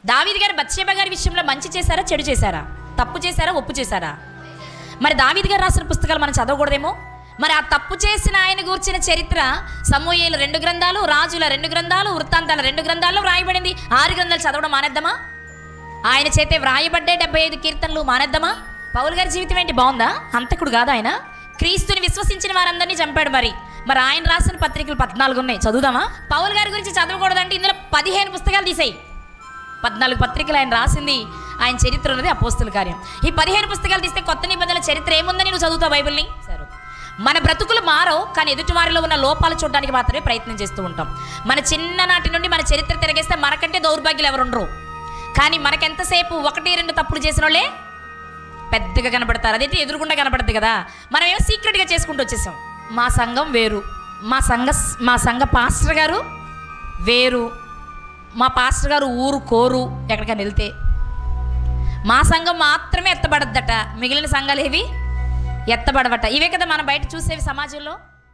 దావీదు గారు బత్షేబ గారి విషయంలో మంచి చేశారా చెడు చేశారా తప్పు చేశారా ఒప్పు చేశారా మరి దావీదు గారు రాసిన పుస్తకాలు మనం చదవకూడదేమో మరి ఆ తప్పు చేసిన ఆయన గూర్చిన చరిత్ర సమూహేలు రెండు గ్రంథాలు రాజుల రెండు గ్రంథాలు వృత్తాంతాల రెండు గ్రంథాల్లో వ్రాయబడింది ఆరు గ్రంథాలు చదవడం మానేద్దామా ఆయన చేతే వ్రాయబడ్డే డెబ్బై ఐదు కీర్తనలు మానేద్దామా పౌలు గారి జీవితం ఏంటి బాగుందా హంతకుడు కాదు ఆయన క్రీస్తుని విశ్వసించిన వారందరినీ చంపాడు మరి మరి ఆయన రాసిన పత్రికలు పద్నాలుగు ఉన్నాయి చదువుదామా పౌలు గారి గురించి చదవకూడదంటే ఇందులో పదిహేను పుస్తకాలు తీసేయి పద్నాలుగు పత్రికలు ఆయన రాసింది ఆయన చరిత్ర ఉన్నది అపోస్తుల కార్యం ఈ పదిహేను పుస్తకాలు తీస్తే కొత్త నిబంధనల చరిత్ర ఏముందని నువ్వు చదువుతావు బైబిల్ని సరే మన బ్రతుకులు మారవు కానీ ఎదుటివారిలో ఉన్న లోపాలు చూడడానికి మాత్రమే ప్రయత్నం చేస్తూ ఉంటాం మన చిన్ననాటి నుండి మన చరిత్ర తిరగేస్తే మనకంటే దౌర్భాగ్యులు ఎవరుండరు కానీ మనకెంతసేపు ఒకటి రెండు తప్పులు చేసిన వాళ్ళే పెద్దగా కనపడతారు అదైతే ఎదురుకుండా కనపడద్దు కదా మనం ఏమో సీక్రెట్గా చేసుకుంటూ వచ్చేసాం మా సంఘం వేరు మా సంఘ మా సంఘ పాస్టర్ గారు వేరు మా పాస్టర్ గారు ఊరు కోరు ఎక్కడికైనా వెళ్తే మా సంఘం మాత్రమే ఎత్తబడద్దట మిగిలిన సంఘాలు ఏవి ఎత్తబడవట ఇవే కదా మనం బయట చూసేవి సమాజంలో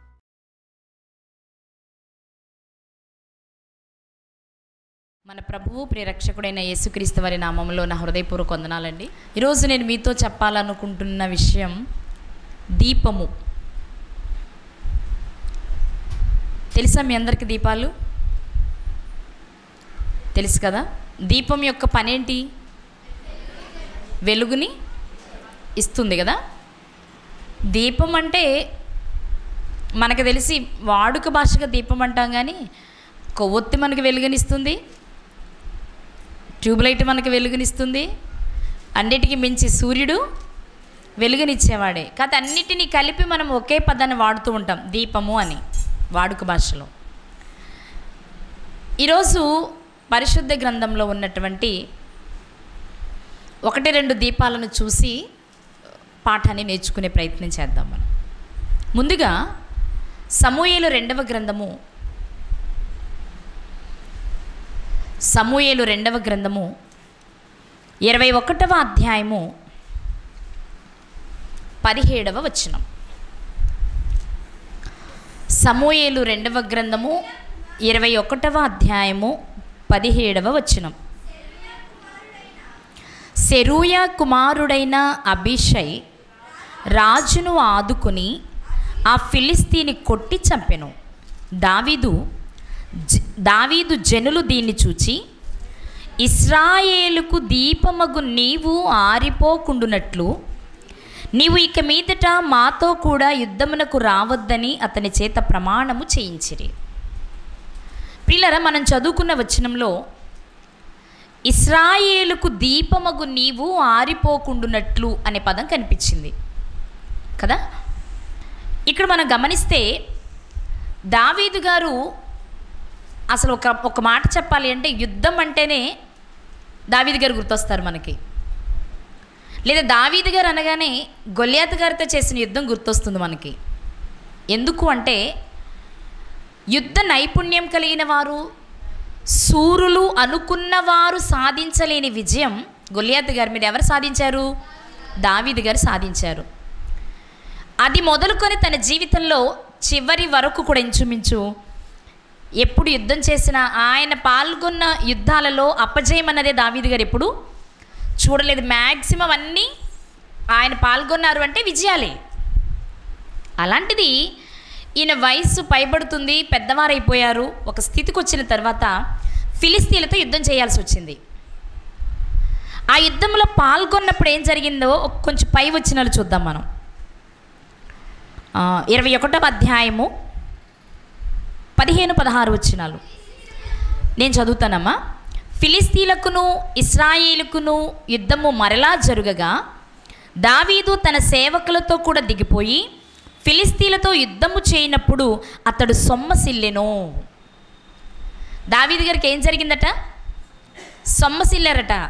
మన ప్రభువు ప్రియరక్షకుడైన యేసుక్రీస్తు వారి నామంలో నా హృదయపూర్వక వందనాలండి ఈరోజు నేను మీతో చెప్పాలనుకుంటున్న విషయం దీపము తెలుసా మీ అందరికి దీపాలు తెలుసు కదా దీపం యొక్క పనేంటి వెలుగుని ఇస్తుంది కదా దీపం అంటే మనకు తెలిసి వాడుక భాషగా దీపం అంటాం కానీ కొవ్వొత్తి మనకి వెలుగునిస్తుంది ట్యూబ్లైట్ మనకి వెలుగునిస్తుంది అన్నిటికీ మించి సూర్యుడు వెలుగునిచ్చేవాడే కాదు అన్నిటినీ కలిపి మనం ఒకే పదాన్ని వాడుతూ ఉంటాం దీపము అని వాడుక భాషలో ఈరోజు పరిశుద్ధ గ్రంథంలో ఉన్నటువంటి ఒకటి రెండు దీపాలను చూసి పాఠాన్ని నేర్చుకునే ప్రయత్నం చేద్దాం మనం ముందుగా సమూయేలు రెండవ గ్రంథము సమూయేలు రెండవ గ్రంథము ఇరవై ఒకటవ అధ్యాయము పదిహేడవ వచనం సమూయేలు రెండవ గ్రంథము ఇరవై ఒకటవ అధ్యాయము పదిహేడవ వచనం సెరూయా కుమారుడైన అభిషై రాజును ఆదుకుని ఆ ఫిలిస్తీని కొట్టి చంపెను దావీదు జ- దావీదు జనులు దీన్ని చూచి ఇస్రాయేలుకు దీపమగు నీవు ఆరిపోకుండునట్లు నీవు ఇక మీదట మాతో కూడా యుద్ధమునకు రావద్దని అతని చేత ప్రమాణము చేయించిరి ప్రిలర మనం చదువుకున్న వచనంలో ఇస్రాయేలుకు దీపమగు నీవు ఆరిపోకుండునట్లు అనే పదం కనిపించింది కదా ఇక్కడ మనం గమనిస్తే దావీదు గారు అసలు ఒక ఒక మాట చెప్పాలి అంటే యుద్ధం అంటేనే దావీదు గారు గుర్తొస్తారు మనకి లేదా దావీదు గారు అనగానే గొల్యాత్ గారితో చేసిన యుద్ధం గుర్తొస్తుంది మనకి ఎందుకు అంటే యుద్ధ నైపుణ్యం కలిగిన వారు సూరులు అనుకున్నవారు సాధించలేని విజయం గొలియాత్ గారి మీద ఎవరు సాధించారు దావీదు గారు సాధించారు అది మొదలుకొని తన జీవితంలో చివరి వరకు కూడా ఇంచుమించు ఎప్పుడు యుద్ధం చేసినా ఆయన పాల్గొన్న యుద్ధాలలో అపజయం అన్నదే దావీదు గారు ఎప్పుడు చూడలేదు మ్యాక్సిమం అన్నీ ఆయన పాల్గొన్నారు అంటే విజయాలే అలాంటిది ఈయన వయస్సు పైబడుతుంది పెద్దవారైపోయారు ఒక స్థితికి వచ్చిన తర్వాత ఫిలిస్తీన్లతో యుద్ధం చేయాల్సి వచ్చింది ఆ యుద్ధంలో పాల్గొన్నప్పుడు ఏం జరిగిందో ఒక కొంచెం పై వచ్చినలు చూద్దాం మనం ఆ, ఇరవై ఒకటవ అధ్యాయము పదిహేను పదహారు వచ్చినాలు నేను చదువుతానమ్మా ఫిలిస్తీన్లకును ఇస్రాయేలుకును యుద్ధము మరలా జరుగగా దావీదు తన సేవకులతో కూడా దిగిపోయి ఫిలిస్తీన్లతో యుద్ధము చేయనప్పుడు అతడు సొమ్మసిల్లెను దావీదు గారికి ఏం జరిగిందట సొమ్మసిల్లారట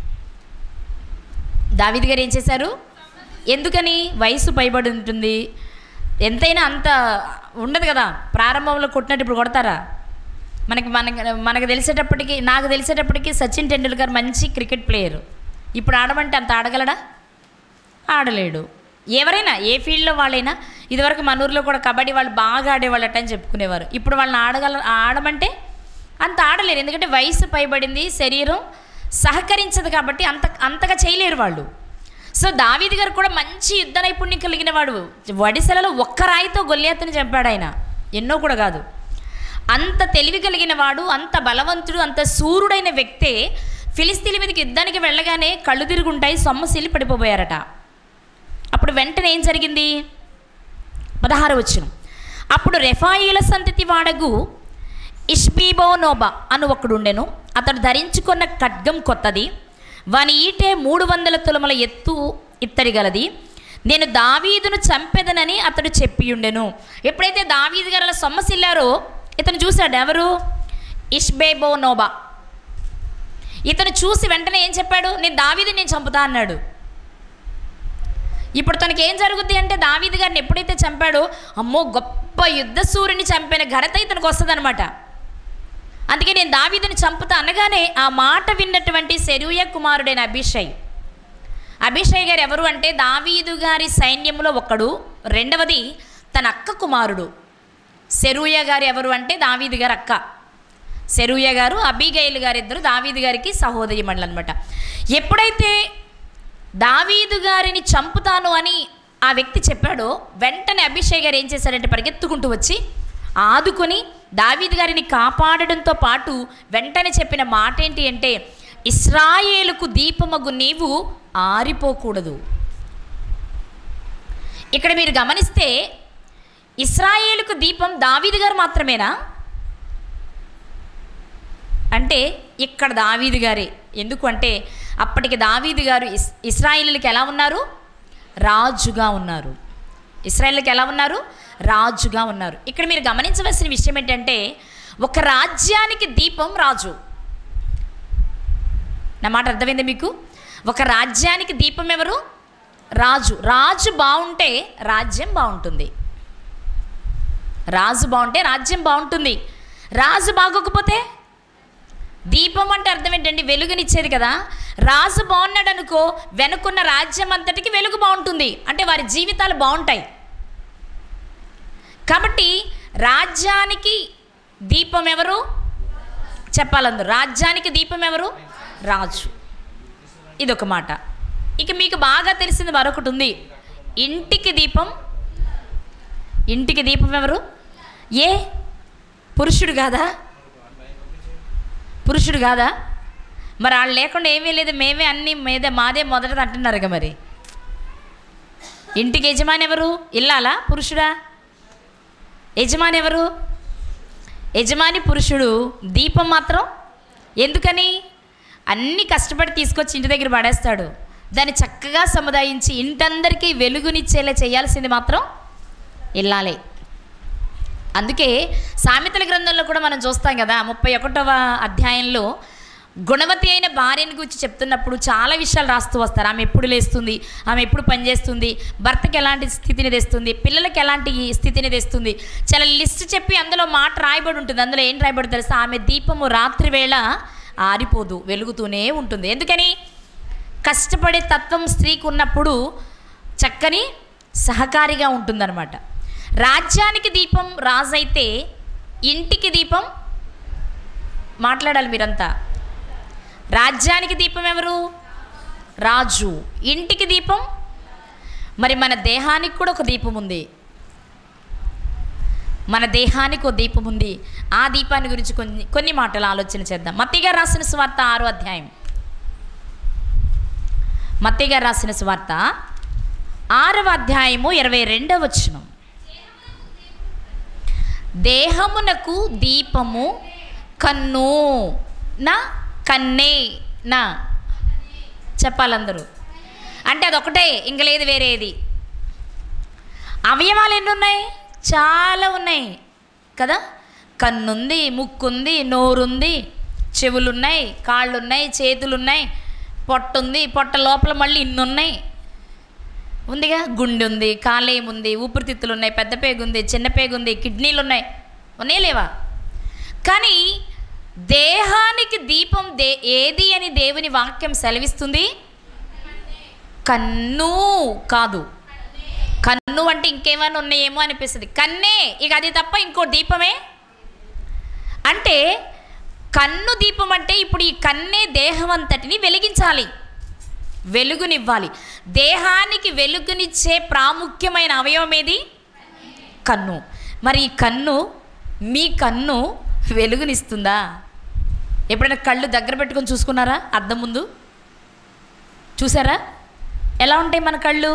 దావీదు గారు ఏం చేశారు ఎందుకని వయసు పైబడి ఉంటుంది ఎంతైనా అంత ఉండదు కదా ప్రారంభంలో కొట్టినట్టు ఇప్పుడు కొడతారా మనకి మనకి మనకు తెలిసేటప్పటికి నాకు తెలిసేటప్పటికి సచిన్ టెండూల్కర్ మంచి క్రికెట్ ప్లేయర్ ఇప్పుడు ఆడమంటే అంత ఆడగలడా ఆడలేడు ఎవరైనా ఏ ఫీల్డ్లో వాళ్ళైనా ఇదివరకు మన ఊర్లో కూడా కబడ్డీ వాళ్ళు బాగా ఆడేవాళ్ళట అని చెప్పుకునేవారు ఇప్పుడు వాళ్ళని ఆడగల ఆడమంటే అంత ఆడలేరు ఎందుకంటే వయసు పైబడింది శరీరం సహకరించదు కాబట్టి అంత అంతగా చేయలేరు వాళ్ళు సో దావీది గారు కూడా మంచి యుద్ధ నైపుణ్యం కలిగిన వాడు వడిసెలలో ఒక్క రాయితో గొల్లియత్తని చంపాడు ఆయన ఎన్నో కూడా కాదు అంత తెలివి కలిగిన వాడు అంత బలవంతుడు అంత సూర్యుడైన వ్యక్తే ఫిలిస్తీన్ల మీదకి యుద్ధానికి వెళ్ళగానే కళ్ళు తిరుగుంటాయి సొమ్మసిల్లి పడిపోయారట అప్పుడు వెంటనే ఏం జరిగింది పదహారు వచ్చిన అప్పుడు రెఫాయిల సంతతి వాడగు ఇష్బీబోనోబా అను ఒకడుండెను అతడు ధరించుకున్న ఖడ్గం కొత్తది వాని ఈటే మూడు వందల తులముల ఎత్తు ఇత్తడి గలది నేను దావీదును చంపెదనని అతడు చెప్పియుండెను ఎప్పుడైతే దావీదు గారు అలా సొమ్మసిల్లారో ఇతను చూశాడు ఎవరు ఇష్బేబోనోబా ఇతను చూసి వెంటనే ఏం చెప్పాడు నేను దావీదు నేను చంపుతా అన్నాడు ఇప్పుడు తనకి ఏం జరుగుద్ది అంటే దావీదు గారిని ఎప్పుడైతే చంపాడో అమ్మో గొప్ప యుద్ధ సూర్యుని చంపిన ఘనత ఇతనికి వస్తుందన్నమాట అందుకే నేను దావీదుని చంపుతా అనగానే ఆ మాట విన్నటువంటి శరూయ కుమారుడైన అభిషయ్ అభిషయ్ గారు ఎవరు అంటే దావీదు గారి సైన్యంలో ఒకడు రెండవది తన అక్క కుమారుడు శరూయ గారు ఎవరు అంటే దావీదు గారు అక్క శరూయ గారు అబిగైల్ గారు ఇద్దరు దావీదు గారికి సహోదరి మండలి అనమాట ఎప్పుడైతే దావీదు గారిని చంపుతాను అని ఆ వ్యక్తి చెప్పాడో వెంటనే అభిషేక్ గారు ఏం చేశారంటే పరిగెత్తుకుంటూ వచ్చి ఆదుకొని దావీదు గారిని కాపాడడంతో పాటు వెంటనే చెప్పిన మాట ఏంటి అంటే ఇస్రాయేలుకు దీపమగు నీవు ఆరిపోకూడదు ఇక్కడ మీరు గమనిస్తే ఇస్రాయేలుకు దీపం దావీదు గారు మాత్రమేనా అంటే ఇక్కడ దావీదు గారే ఎందుకు అంటే అప్పటికి దావీదు గారు ఇస్ ఇస్రాయిలీలకు ఎలా ఉన్నారు రాజుగా ఉన్నారు ఇస్రాయిల్కి ఎలా ఉన్నారు రాజుగా ఉన్నారు ఇక్కడ మీరు గమనించవలసిన విషయం ఏంటంటే ఒక రాజ్యానికి దీపం రాజు నా మాట అర్థమైందా మీకు ఒక రాజ్యానికి దీపం ఎవరు రాజు రాజు బాగుంటే రాజ్యం బాగుంటుంది రాజు బాగుంటే రాజ్యం బాగుంటుంది రాజు బాగోకపోతే దీపం అంటే అర్థం ఏంటండి వెలుగునిచ్చేది కదా రాజు బాగున్నాడు అనుకో వెనుకున్న రాజ్యం అంతటికి వెలుగు బాగుంటుంది అంటే వారి జీవితాలు బాగుంటాయి కాబట్టి రాజ్యానికి దీపం ఎవరు చెప్పాలందరూ రాజ్యానికి దీపం ఎవరు రాజు ఇదొక మాట ఇక మీకు బాగా తెలిసింది మరొకటి ఉంది ఇంటికి దీపం ఇంటికి దీపం ఎవరు ఏ పురుషుడు కాదా పురుషుడు కాదా మరి వాళ్ళు లేకుండా ఏమీ లేదు మేమే అన్ని మీదే మాదే మొదటది అంటున్నారుగా మరి ఇంటికి యజమాని ఎవరు ఇల్లాలా పురుషుడా యజమాని ఎవరు యజమాని పురుషుడు దీపం మాత్రం ఎందుకని అన్ని కష్టపడి తీసుకొచ్చి ఇంటి దగ్గర పడేస్తాడు దాన్ని చక్కగా సముదాయించి ఇంటందరికీ వెలుగునిచ్చేలా చేయాల్సింది మాత్రం ఇల్లాలే అందుకే సామెతల గ్రంథంలో కూడా మనం చూస్తాం కదా ముప్పై ఒకటవ అధ్యాయంలో గుణవతి అయిన భార్యని గురించి చెప్తున్నప్పుడు చాలా విషయాలు రాస్తూ వస్తారు ఆమె ఎప్పుడు లేస్తుంది ఆమె ఎప్పుడు పనిచేస్తుంది భర్తకి ఎలాంటి స్థితిని తెస్తుంది పిల్లలకి ఎలాంటి స్థితిని తెస్తుంది చాలా లిస్ట్ చెప్పి అందులో మాట రాయబడి ఉంటుంది అందులో ఏం రాయబడి తెలుసా ఆమె దీపము రాత్రి వేళ ఆరిపోదు వెలుగుతూనే ఉంటుంది ఎందుకని కష్టపడే తత్వం స్త్రీకి ఉన్నప్పుడు చక్కని సహకారిగా ఉంటుందన్నమాట రాజ్యానికి దీపం రాజైతే ఇంటికి దీపం మాట్లాడాలి మీరంతా రాజ్యానికి దీపం ఎవరు రాజు ఇంటికి దీపం మరి మన దేహానికి కూడా ఒక దీపం ఉంది మన దేహానికి ఒక దీపం ఉంది ఆ దీపాన్ని గురించి కొన్ని కొన్ని మాటలు ఆలోచన చేద్దాం మత్తిగా రాసిన స్వార్త ఆరో అధ్యాయం మత్తిగా రాసిన స్వార్త ఆరవ అధ్యాయము ఇరవై రెండవ వచనం దేహమునకు దీపము కన్ను నా కన్నే నా చెప్పాలందరూ అంటే అదొకటే ఇంక లేదు వేరేది అవయవాలు ఎన్ని ఉన్నాయి చాలా ఉన్నాయి కదా కన్నుంది ముక్కుంది నోరుంది చెవులున్నాయి కాళ్ళున్నాయి చేతులున్నాయి పొట్టుంది పొట్ట లోపల మళ్ళీ ఇన్ని ఉన్నాయి ఉందిగా గుండె ఉంది కాలేయం ఉంది ఊపిరితిత్తులు ఉన్నాయి పెద్ద పేగు ఉంది చిన్న పేగు ఉంది కిడ్నీలు ఉన్నాయి ఉన్నాయి లేవా కానీ దేహానికి దీపం దే ఏది అని దేవుని వాక్యం సెలవిస్తుంది కన్ను కాదు కన్ను అంటే ఇంకేమైనా ఉన్నాయేమో అనిపిస్తుంది కన్నే ఇక అది తప్ప ఇంకో దీపమే అంటే కన్ను దీపం అంటే ఇప్పుడు ఈ కన్నే దేహం అంతటిని వెలిగించాలి వెలుగునివ్వాలి దేహానికి వెలుగునిచ్చే ప్రాముఖ్యమైన అవయవం ఏది కన్ను మరి ఈ కన్ను మీ కన్ను వెలుగునిస్తుందా ఎప్పుడైనా కళ్ళు దగ్గర పెట్టుకొని చూసుకున్నారా అద్దం ముందు చూసారా ఎలా ఉంటాయి మన కళ్ళు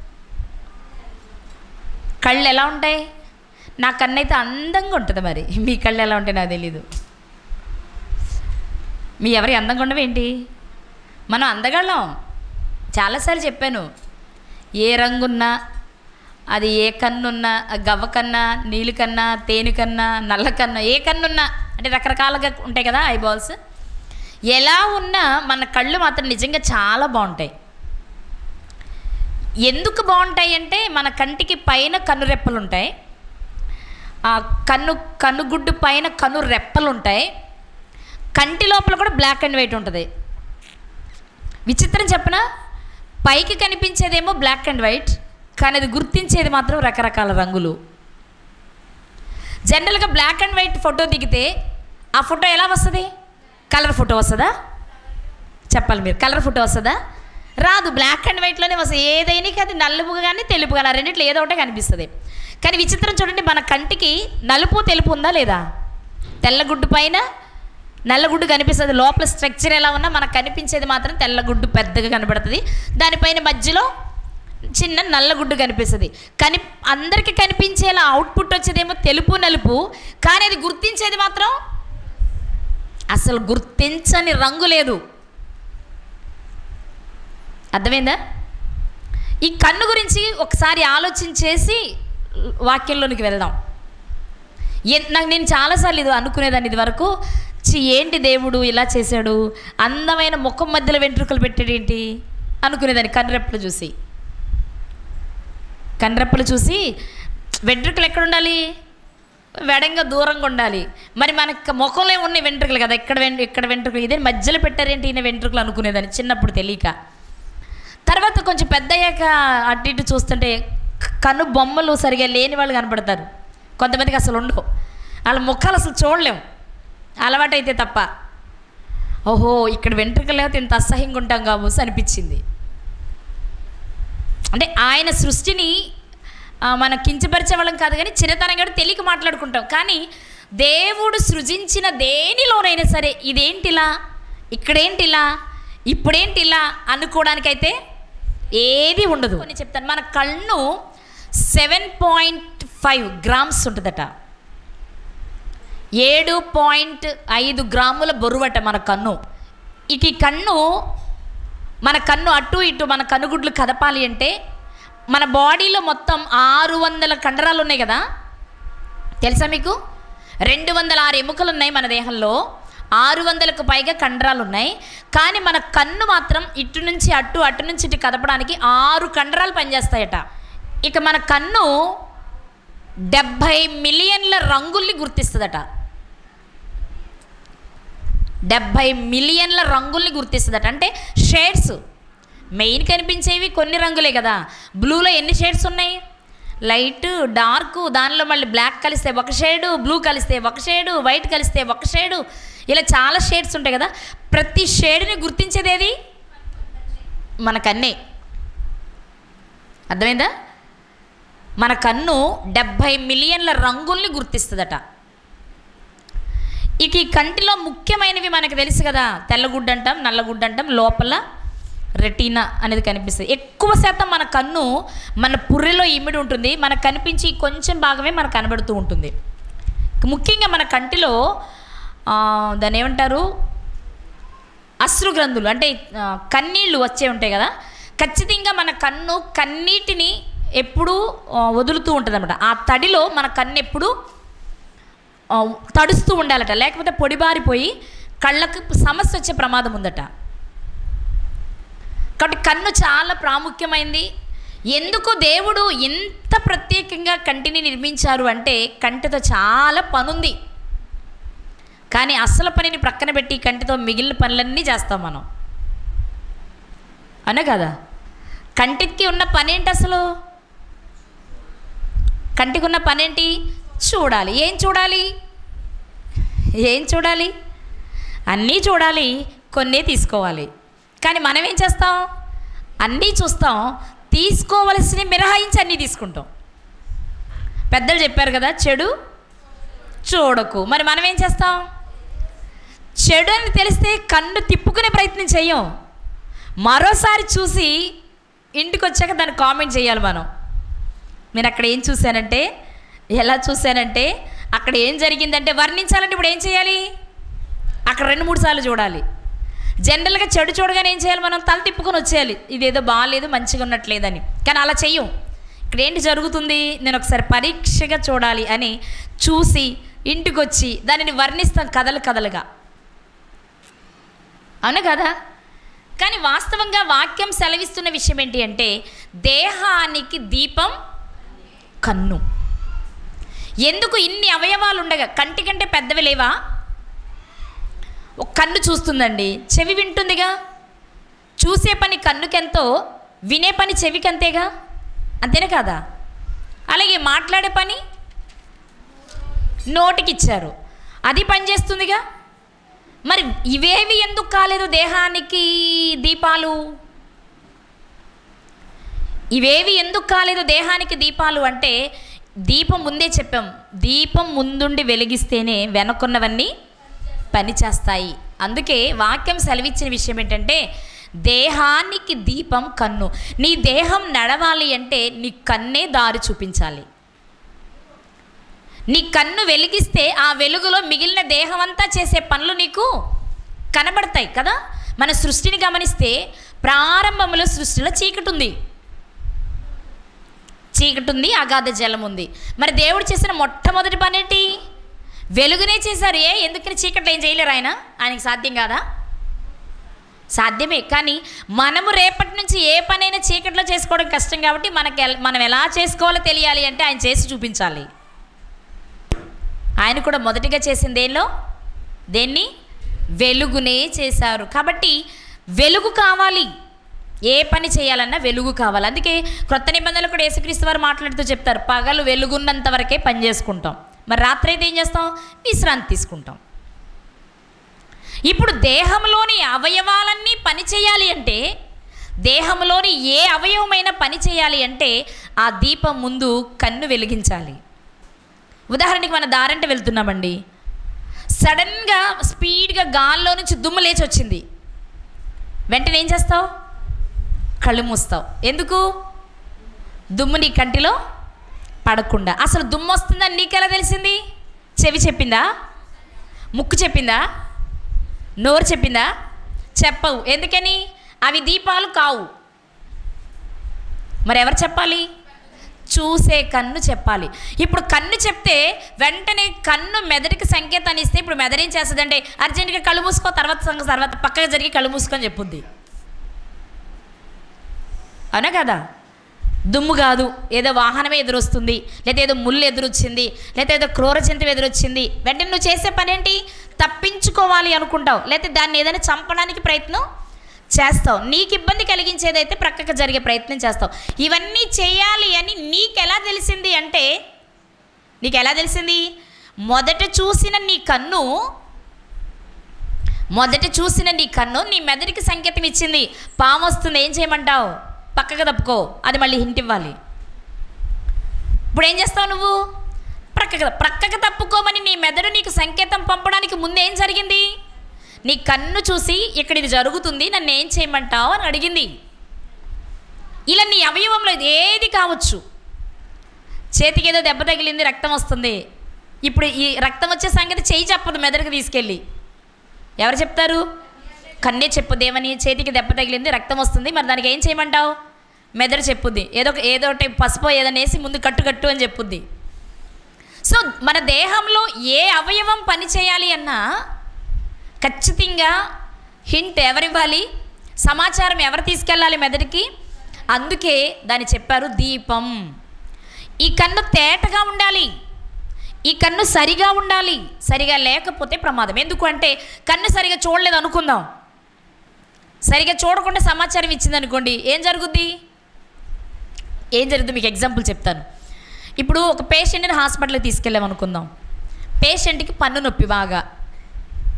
కళ్ళు ఎలా ఉంటాయి నా కన్ను అయితే అందంగా ఉంటుంది మరి మీ కళ్ళు ఎలా ఉంటాయి నాకు తెలీదు మీ ఎవరి అందంగా ఉండవేంటి మనం అందగళ్ళం చాలాసార్లు చెప్పాను ఏ రంగున్నా అది ఏ కన్నున్నా ఆ గవ్వ కన్నా నీలి కన్నా తేనె కన్నా నల్ల కన్నా ఏ కన్నున్నా అంటే రకరకాలుగా ఉంటాయి కదా ఐ బాల్స్ ఎలా ఉన్నా మన కళ్ళు మాత్రం నిజంగా చాలా బాగుంటాయి ఎందుకు బాగుంటాయి అంటే మన కంటికి పైన కన్ను రెప్పలు ఉంటాయి ఆ కన్ను కన్నుగుడ్డు పైన కన్ను రెప్పలు ఉంటాయి కంటి లోపల కూడా బ్లాక్ అండ్ వైట్ ఉంటుంది విచిత్రం చెప్పనా పైకి కనిపించేదేమో బ్లాక్ అండ్ వైట్ కానీ అది గుర్తించేది మాత్రం రకరకాల రంగులు జనరల్గా బ్లాక్ అండ్ వైట్ ఫోటో దిగితే ఆ ఫోటో ఎలా వస్తుంది కలర్ ఫోటో వస్తుందా చెప్పాలి మీరు కలర్ ఫోటో వస్తుందా రాదు బ్లాక్ అండ్ వైట్లోనే వస్తుంది ఏదైనా అది నలుపు కానీ తెలుపు కానీ ఆ రెండిట్లో ఏదో ఒకటే కనిపిస్తుంది కానీ విచిత్రం చూడండి మన కంటికి నలుపు తెలుపు ఉందా లేదా తెల్లగుడ్డు పైన నల్లగుడ్డు కనిపిస్తుంది లోపల స్ట్రక్చర్ ఎలా ఉన్నా మనకు కనిపించేది మాత్రం తెల్లగుడ్డు పెద్దగా కనబడుతుంది దానిపైన మధ్యలో చిన్న నల్లగుడ్డు కనిపిస్తుంది కని అందరికీ కనిపించేలా అవుట్పుట్ వచ్చేదేమో తెలుపు నలుపు కానీ అది గుర్తించేది మాత్రం అసలు గుర్తించని రంగు లేదు అర్థమైందా ఈ కన్ను గురించి ఒకసారి ఆలోచించేసి వాక్యంలోనికి వెళ్దాం ఎన్- నాకు నేను చాలాసార్లు ఇది అనుకునేదాన్ని ఇది వరకు చి ఏంటి దేవుడు ఇలా చేశాడు అందమైన ముఖం మధ్యలో వెంట్రుకలు పెట్టాడు ఏంటి అనుకునేదాన్ని కన్నురెప్పలు చూసి కన్నురెప్పలు చూసి వెంట్రుకలు ఎక్కడ ఉండాలి వెడంగా దూరంగా ఉండాలి మరి మనకు ముఖంలో ఉన్నాయి వెంట్రుకలు కదా ఇక్కడ వెం ఇక్కడ వెంట్రుకలు ఇదే మధ్యలో పెట్టారేంటి ఈయన వెంట్రుకలు అనుకునేదాన్ని చిన్నప్పుడు తెలియక తర్వాత కొంచెం పెద్ద అయ్యాక అటు ఇటు చూస్తుంటే క- కన్ను బొమ్మలు సరిగా లేని వాళ్ళు కనపడతారు కొంతమందికి అసలు ఉండవు వాళ్ళ ముఖాలు అసలు చూడలేం అలవాటైతే తప్ప ఓహో ఇక్కడ వెంట్రుకలు లేకపోతే ఇంత అసహ్యంగా ఉంటాం కావచ్చు అనిపించింది అంటే ఆయన సృష్టిని ఆ, మనం కించపరిచే వాళ్ళం కాదు కానీ చిన్నతనం కూడా తెలియక మాట్లాడుకుంటాం కానీ దేవుడు సృజించిన దేనిలోనైనా సరే ఇదేంటిలా ఇక్కడేంటిలా ఇప్పుడేంటిలా అనుకోవడానికైతే ఏది ఉండదు అని చెప్తాను మన కన్ను సెవెన్ పాయింట్ ఫైవ్ గ్రామ్స్ ఉంటుందట ఏడు పాయింట్ ఐదు గ్రాముల బరువట మన కన్ను ఇక ఈ కన్ను మన కన్ను అటు ఇటు మన కనుగుడ్లు కదపాలి అంటే మన బాడీలో మొత్తం ఆరు వందల కండరాలు ఉన్నాయి కదా తెలుసా మీకు రెండు వందల ఆరు ఎముకలు ఉన్నాయి మన దేహంలో ఆరు వందలకు పైగా కండరాలు ఉన్నాయి కానీ మన కన్ను మాత్రం ఇటు నుంచి అటు అటు నుంచి ఇటు కదపడానికి ఆరు కండరాలు పనిచేస్తాయట ఇక మన కన్ను డెబ్భై మిలియన్ల రంగుల్ని గుర్తిస్తుందట డెబ్భై మిలియన్ల రంగుల్ని గుర్తిస్తుందట అంటే షేడ్స్ మెయిన్ కనిపించేవి కొన్ని రంగులే కదా బ్లూలో ఎన్ని షేడ్స్ ఉన్నాయి లైట్ డార్క్ దానిలో మళ్ళీ బ్లాక్ కలిస్తే ఒక షేడు బ్లూ కలిస్తే ఒక షేడు వైట్ కలిస్తే ఒక షేడు ఇలా చాలా షేడ్స్ ఉంటాయి కదా ప్రతి షేడ్ని గుర్తించేది ఏది మన కన్నే అర్థమైందా మన కన్ను డెబ్భై మిలియన్ల రంగుల్ని గుర్తిస్తుందట ఇక ఈ కంటిలో ముఖ్యమైనవి మనకు తెలుసు కదా తెల్లగుడ్డ అంటాం నల్లగుడ్డ అంటాం లోపల రెటీనా అనేది కనిపిస్తుంది ఎక్కువ శాతం మన కన్ను మన పుర్రెలో ఇమిడి ఉంటుంది మనకు కనిపించి కొంచెం భాగమే మనకు కనబడుతూ ఉంటుంది ముఖ్యంగా మన కంటిలో ఆ, దాన్ని ఏమంటారు అశ్రు గ్రంథులు అంటే ఆ, కన్నీళ్ళు వచ్చే ఉంటాయి కదా ఖచ్చితంగా మన కన్ను కన్నీటిని ఎప్పుడూ ఆ, వదులుతూ ఉంటుంది అనమాట ఆ తడిలో మన కన్ను ఎప్పుడు ఆ, తడుస్తూ ఉండాలట లేకపోతే పొడిబారిపోయి కళ్ళకు సమస్య వచ్చే ప్రమాదం ఉందట కాబట్టి కన్ను చాలా ప్రాముఖ్యమైంది ఎందుకు దేవుడు ఇంత ప్రత్యేకంగా కంటిని నిర్మించారు అంటే కంటితో చాలా పనుంది కానీ అసలు పనిని ప్రక్కన పెట్టి కంటితో మిగిలిన పనులన్నీ చేస్తాం మనం అనే కదా కంటికి ఉన్న పని ఏంటి అసలు కంటికి ఉన్న పనేంటి చూడాలి ఏం చూడాలి ఏం చూడాలి అన్నీ చూడాలి కొన్నే తీసుకోవాలి కానీ మనం ఏం చేస్తాం అన్నీ చూస్తాం తీసుకోవలసినవి మినహాయించి అన్నీ తీసుకుంటాం పెద్దలు చెప్పారు కదా చెడు చూడకు మరి మనం ఏం చేస్తాం చెడు అని తెలిస్తే కన్ను తిప్పుకునే ప్రయత్నం చెయ్యం మరోసారి చూసి ఇంటికి వచ్చాక దాన్ని కామెంట్ చేయాలి మనం నేను అక్కడ ఏం చూశానంటే ఎలా చూశానంటే అక్కడ ఏం జరిగిందంటే వర్ణించాలంటే ఇప్పుడు ఏం చేయాలి అక్కడ రెండు మూడు సార్లు చూడాలి జనరల్గా చెడు చూడగానే ఏం చేయాలి మనం తల తిప్పుకొని వచ్చేయాలి ఇదేదో బాగాలేదు మంచిగా ఉన్నట్లేదని కానీ అలా చెయ్యం ఇక్కడ ఏంటి జరుగుతుంది నేను ఒకసారి పరీక్షగా చూడాలి అని చూసి ఇంటికి వచ్చి దానిని వర్ణిస్తాం కథలు కథలుగా అవును కదా కానీ వాస్తవంగా వాక్యం సెలవిస్తున్న విషయం ఏంటి అంటే దేహానికి దీపం కన్ను ఎందుకు ఇన్ని అవయవాలు ఉండగా కంటి కంటే పెద్దవి లేవా ఒక కన్ను చూస్తుందండి చెవి వింటుందిగా చూసే పని కన్నుకెంతో వినే పని చెవికంతేగా అంతేనే కాదా అలాగే మాట్లాడే పని నోటికి ఇచ్చారు అది పనిచేస్తుందిగా మరి ఇవేవి ఎందుకు కాలేదు దేహానికి దీపాలు ఇవేవి ఎందుకు కాలేదు దేహానికి దీపాలు అంటే దీపం ముందే చెప్పాం దీపం ముందుండి వెలిగిస్తేనే వెనకున్నవన్నీ పనిచేస్తాయి అందుకే వాక్యం సెలవిచ్చిన విషయం ఏంటంటే దేహానికి దీపం కన్ను నీ దేహం నడవాలి అంటే నీ కన్నే దారి చూపించాలి నీ కన్ను వెలిగిస్తే ఆ వెలుగులో మిగిలిన దేహం అంతా చేసే పనులు నీకు కనబడతాయి కదా మన సృష్టిని గమనిస్తే ప్రారంభంలో సృష్టిలో చీకటి ఉంది చీకటి ఉంది అగాధ జలం ఉంది మరి దేవుడు చేసిన మొట్టమొదటి పని ఏంటి వెలుగునే చేశారు ఏ ఎందుకని చీకట్లో ఏం చేయలేరు ఆయన ఆయనకి సాధ్యం కాదా సాధ్యమే కానీ మనము రేపటి నుంచి ఏ పనైనా చీకట్లో చేసుకోవడం కష్టం కాబట్టి మనకి ఎల్- మనం ఎలా చేసుకోవాలో తెలియాలి అంటే ఆయన చేసి చూపించాలి ఆయన కూడా మొదటిగా చేసింది దేనిలో దేన్ని వెలుగునే చేశారు కాబట్టి వెలుగు కావాలి ఏ పని చేయాలన్నా వెలుగు కావాలి అందుకే క్రొత్త నిబంధనలు కూడా యేసుక్రీస్తు వారు మాట్లాడుతూ చెప్తారు పగలు వెలుగున్నంత వరకే పని చేసుకుంటాం మరి రాత్రి అయితే ఏం చేస్తాం విశ్రాంతి తీసుకుంటాం ఇప్పుడు దేహంలోని అవయవాలన్నీ పని చేయాలి అంటే దేహంలోని ఏ అవయవమైనా పని చేయాలి అంటే ఆ దీపం ముందు కన్ను వెలిగించాలి ఉదాహరణకి మన దారంటే వెళ్తున్నామండి సడన్గా స్పీడ్గా గాల్లో నుంచి దుమ్ము లేచి వచ్చింది వెంటనే ఏం చేస్తావు కళ్ళు మూస్తావు ఎందుకు దుమ్ము నీ కంటిలో పడకుండా అసలు దుమ్ము వస్తుందని నీకెలా తెలిసింది చెవి చెప్పిందా ముక్కు చెప్పిందా నోరు చెప్పిందా చెప్పవు ఎందుకని అవి దీపాలు కావు మరి ఎవరు చెప్పాలి చూసే కన్ను చెప్పాలి ఇప్పుడు కన్ను చెప్తే వెంటనే కన్ను మెదడుకి సంకేతాన్ని ఇస్తే ఇప్పుడు మెదడు ఏం చేస్తుందంటే అర్జెంటుగా కళ్ళు మూసుకో తర్వాత సంగ- తర్వాత పక్కగా జరిగి కళ్ళు మూసుకొని చెప్పుద్ది అవునా కదా దుమ్ము కాదు ఏదో వాహనమే ఎదురొస్తుంది లేదా ఏదో ముళ్ళు ఎదురొచ్చింది లేదా ఏదో క్రూర జంతువు ఎదురొచ్చింది వెంటనే నువ్వు చేసే పని ఏంటి తప్పించుకోవాలి అనుకుంటావు లేకపోతే దాన్ని ఏదైనా చంపడానికి ప్రయత్నం చేస్తావు నీకు ఇబ్బంది కలిగించేదైతే ప్రక్కకు జరిగే ప్రయత్నం చేస్తావు ఇవన్నీ చేయాలి అని నీకు ఎలా తెలిసింది అంటే నీకు ఎలా తెలిసింది మొదట చూసిన నీ కన్ను మొదట చూసిన నీ కన్ను నీ మెదడుకి సంకేతం ఇచ్చింది పాము వస్తుంది ఏం చేయమంటావు పక్కకు తప్పుకో అది మళ్ళీ హింట్ ఇవ్వాలి ఇప్పుడు ఏం చేస్తావు నువ్వు ప్రక్కకు ప్రక్కకు తప్పుకోమని నీ మెదడు నీకు సంకేతం పంపడానికి ముందు ఏం జరిగింది నీ కన్ను చూసి ఇక్కడ ఇది జరుగుతుంది నన్ను ఏం చేయమంటావు అని అడిగింది ఇలా నీ అవయవంలో ఇది ఏది కావచ్చు చేతికి ఏదో దెబ్బ తగిలింది రక్తం వస్తుంది ఇప్పుడు ఈ రక్తం వచ్చే సంగతి చేయి చెప్పదు మెదడుకు తీసుకెళ్ళి ఎవరు చెప్తారు కన్నే చెప్పుద్ది ఏమని చేతికి దెబ్బ తగిలింది రక్తం వస్తుంది మరి దానికి ఏం చేయమంటావు మెదడు చెప్పుద్ది ఏదో ఒక- ఏదో ఒకటి పసుపు ఏదైనా వేసి ముందు కట్టు కట్టు అని చెప్పుద్ది సో మన దేహంలో ఏ అవయవం పని చేయాలి అన్నా ఖచ్చితంగా హింట్ ఎవరివ్వాలి సమాచారం ఎవరు తీసుకెళ్ళాలి మెదడుకి అందుకే దాన్ని చెప్పారు దీపం ఈ కన్ను తేటగా ఉండాలి ఈ కన్ను సరిగా ఉండాలి సరిగా లేకపోతే ప్రమాదం ఎందుకు అంటే కన్ను సరిగా చూడలేదు అనుకుందాం సరిగా చూడకుండా సమాచారం ఇచ్చింది అనుకోండి ఏం జరుగుద్ది ఏం జరుగుతుంది మీకు ఎగ్జాంపుల్ చెప్తాను ఇప్పుడు ఒక పేషెంట్ని హాస్పిటల్కి తీసుకెళ్ళాం అనుకుందాం పేషెంట్కి పన్ను నొప్పి బాగా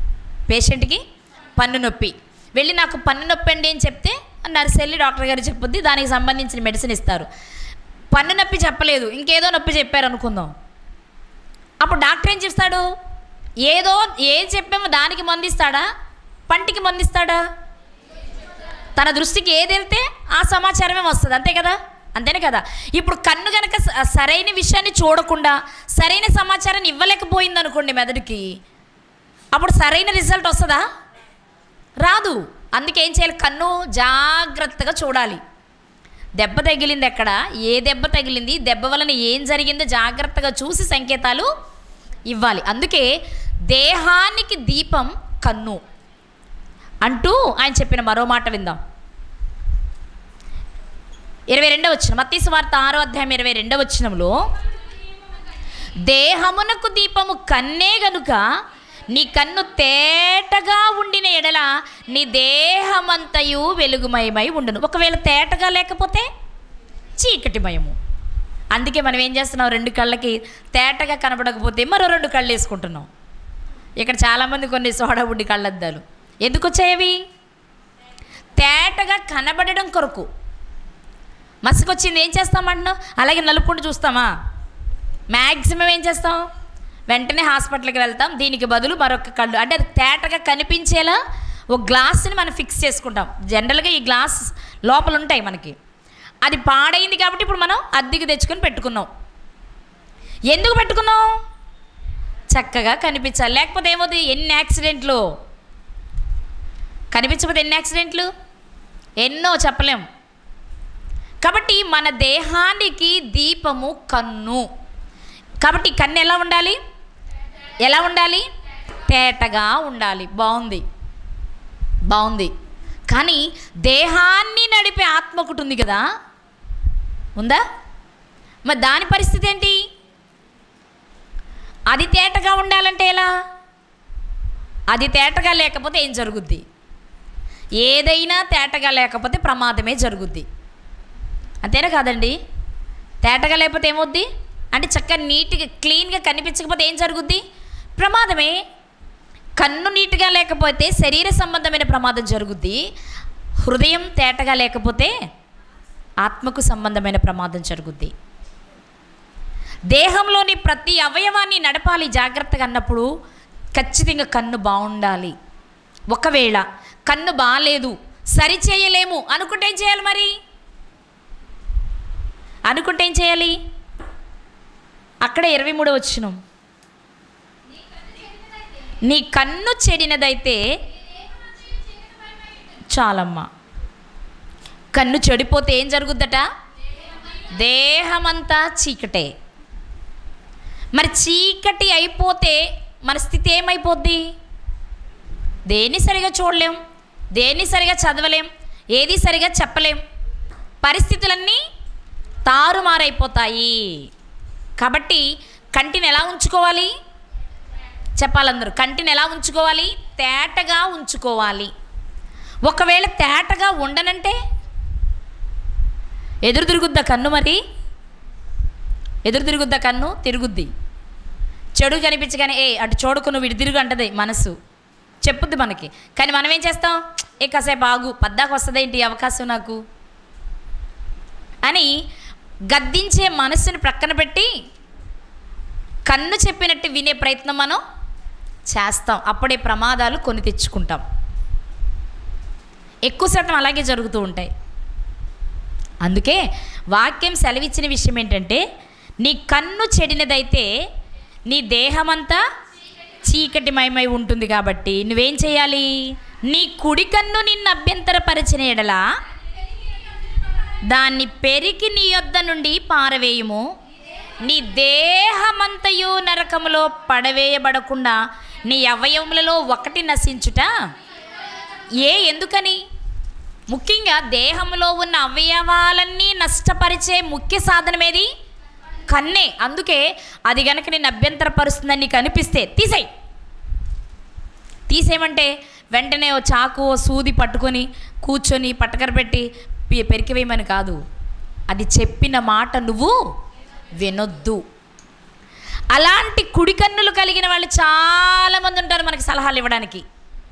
పేషెంట్కి పన్ను నొప్పి వెళ్ళి నాకు పన్ను నొప్పి అండి అని చెప్తే నర్స్ వెళ్ళి డాక్టర్ గారు చెప్పుద్ది దానికి సంబంధించిన మెడిసిన్ ఇస్తారు పన్ను నొప్పి చెప్పలేదు ఇంకేదో నొప్పి చెప్పారు అనుకుందాం అప్పుడు డాక్టర్ ఏం చేస్తాడు ఏదో ఏం చెప్పామో దానికి మందిస్తాడా పంటికి మందిస్తాడా తన దృష్టికి ఏది వెళ్తే ఆ సమాచారమే వస్తుంది అంతే కదా అంతేనే కదా ఇప్పుడు కన్ను కనుక స- సరైన విషయాన్ని చూడకుండా సరైన సమాచారాన్ని ఇవ్వలేకపోయింది అనుకోండి మెదడుకి అప్పుడు సరైన రిజల్ట్ వస్తుందా రాదు అందుకే ఏం చేయాలి కన్ను జాగ్రత్తగా చూడాలి దెబ్బ తగిలింది ఎక్కడ ఏ దెబ్బ తగిలింది దెబ్బ వలన ఏం జరిగిందో జాగ్రత్తగా చూసి సంకేతాలు ఇవ్వాలి అందుకే దేహానికి దీపం కన్ను అంటూ ఆయన చెప్పిన మరో మాట విందాం ఇరవై రెండవ వచ్చిన మత్తీసు వార్త ఆరో అధ్యాయం ఇరవై రెండవ వచ్చినంలో దేహమునకు దీపము కన్నే గనుక నీ కన్ను తేటగా ఉండిన ఎడల నీ దేహమంతయు వెలుగుమయమై ఉండును ఒకవేళ తేటగా లేకపోతే చీకటిమయము అందుకే మనం ఏం చేస్తున్నాం రెండు కళ్ళకి తేటగా కనబడకపోతే మరో రెండు కళ్ళు వేసుకుంటున్నాం ఇక్కడ చాలామంది కొన్ని సోడా బుడ్డి కళ్ళద్దాలు ఎందుకు వచ్చాయవి తేటగా కనబడడం కొరకు మసకొచ్చింది ఏం చేస్తామంటున్నాం అలాగే నలుపుకుంటూ చూస్తామా మ్యాక్సిమం ఏం చేస్తాం వెంటనే హాస్పిటల్కి వెళ్తాం దీనికి బదులు మరొక కళ్ళు అంటే అది తేటగా కనిపించేలా ఒక గ్లాస్ని మనం ఫిక్స్ చేసుకుంటాం జనరల్గా ఈ గ్లాస్ లోపల ఉంటాయి మనకి అది పాడైంది కాబట్టి ఇప్పుడు మనం అద్దెకి తెచ్చుకొని పెట్టుకున్నాం ఎందుకు పెట్టుకున్నాం చక్కగా కనిపించాలి లేకపోతే ఏమవుతుంది ఎన్ని యాక్సిడెంట్లు కనిపించకపోతే ఎన్ని యాక్సిడెంట్లు ఎన్నో చెప్పలేం కాబట్టి మన దేహానికి దీపము కన్ను కాబట్టి కన్ను ఎలా ఉండాలి ఎలా ఉండాలి తేటగా ఉండాలి బాగుంది బాగుంది కానీ దేహాన్ని నడిపే ఆత్మ ఒకటి ఉంది కదా ఉందా మరి దాని పరిస్థితి ఏంటి అది తేటగా ఉండాలంటే ఎలా అది తేటగా లేకపోతే ఏం జరుగుద్ది ఏదైనా తేటగా లేకపోతే ప్రమాదమే జరుగుద్ది అంతేనా కాదండి తేటగా లేకపోతే ఏమవుద్ది అంటే చక్కగా నీట్గా క్లీన్గా కనిపించకపోతే ఏం జరుగుద్ది ప్రమాదమే కన్ను నీట్గా లేకపోతే శరీర సంబంధమైన ప్రమాదం జరుగుద్ది హృదయం తేటగా లేకపోతే ఆత్మకు సంబంధమైన ప్రమాదం జరుగుద్ది దేహంలోని ప్రతి అవయవాన్ని నడపాలి జాగ్రత్తగా అన్నప్పుడు ఖచ్చితంగా కన్ను బాగుండాలి ఒకవేళ కన్ను బాగాలేదు సరి చేయలేము అనుకుంటే ఏం చేయాలి మరి అనుకుంటే ఏం చేయాలి అక్కడే ఇరవై మూడో వచ్చిన నీ కన్ను చెడినదైతే చాలమ్మా కన్ను చెడిపోతే ఏం జరుగుద్దట దేహమంతా చీకటే మరి చీకటి అయిపోతే మన స్థితి ఏమైపోద్ది దేన్ని సరిగా చూడలేం దేన్ని సరిగా చదవలేం ఏది సరిగా చెప్పలేం పరిస్థితులన్నీ తారుమారైపోతాయి కాబట్టి కంటిని ఎలా ఉంచుకోవాలి చెప్పాలందరూ కంటిని ఎలా ఉంచుకోవాలి తేటగా ఉంచుకోవాలి ఒకవేళ తేటగా ఉండనంటే ఎదురు తిరుగుద్దా కన్ను మరి ఎదురు తిరుగుద్దా కన్ను తిరుగుద్ది చెడు కనిపించగానే ఏ అటు చూడకు నువ్వు ఇటు తిరుగు అంటది మనసు చెప్పుద్ది మనకి కానీ మనం ఏం చేస్తాం ఏ కాసేపు ఆగు పద్దాకు వస్తుందేంటి ఈ అవకాశం నాకు అని గద్దించే మనసుని ప్రక్కన పెట్టి కన్ను చెప్పినట్టు వినే ప్రయత్నం మనం చేస్తాం అప్పుడే ప్రమాదాలు కొని తెచ్చుకుంటాం ఎక్కువ శాతం అలాగే జరుగుతూ ఉంటాయి అందుకే వాక్యం సెలవిచ్చిన విషయం ఏంటంటే నీ కన్ను చెడినదైతే నీ దేహమంతా చీకటిమయమై ఉంటుంది కాబట్టి నువ్వేం చేయాలి నీ కుడి కన్ను నిన్ను అభ్యంతరపరిచిన ఎడలా దాన్ని పెరికి నీ యొద్ద నుండి పారవేయుము నీ దేహమంతయు నరకములో పడవేయబడకుండా నీ అవయవములలో ఒకటి నశించుట ఏ ఎందుకని ముఖ్యంగా దేహంలో ఉన్న అవయవాలన్నీ నష్టపరిచే ముఖ్య సాధనమేది కన్నే అందుకే అది గనక నేను అభ్యంతరపరుస్తుందని నీకు అనిపిస్తే తీసేయి తీసేయమంటే వెంటనే ఓ చాకు ఓ సూది పట్టుకొని కూర్చొని పట్టకర పెట్టి పె- పెరికివేయమని కాదు అది చెప్పిన మాట నువ్వు వినొద్దు అలాంటి కుడి కన్నులు కలిగిన వాళ్ళు చాలామంది ఉంటారు మనకి సలహాలు ఇవ్వడానికి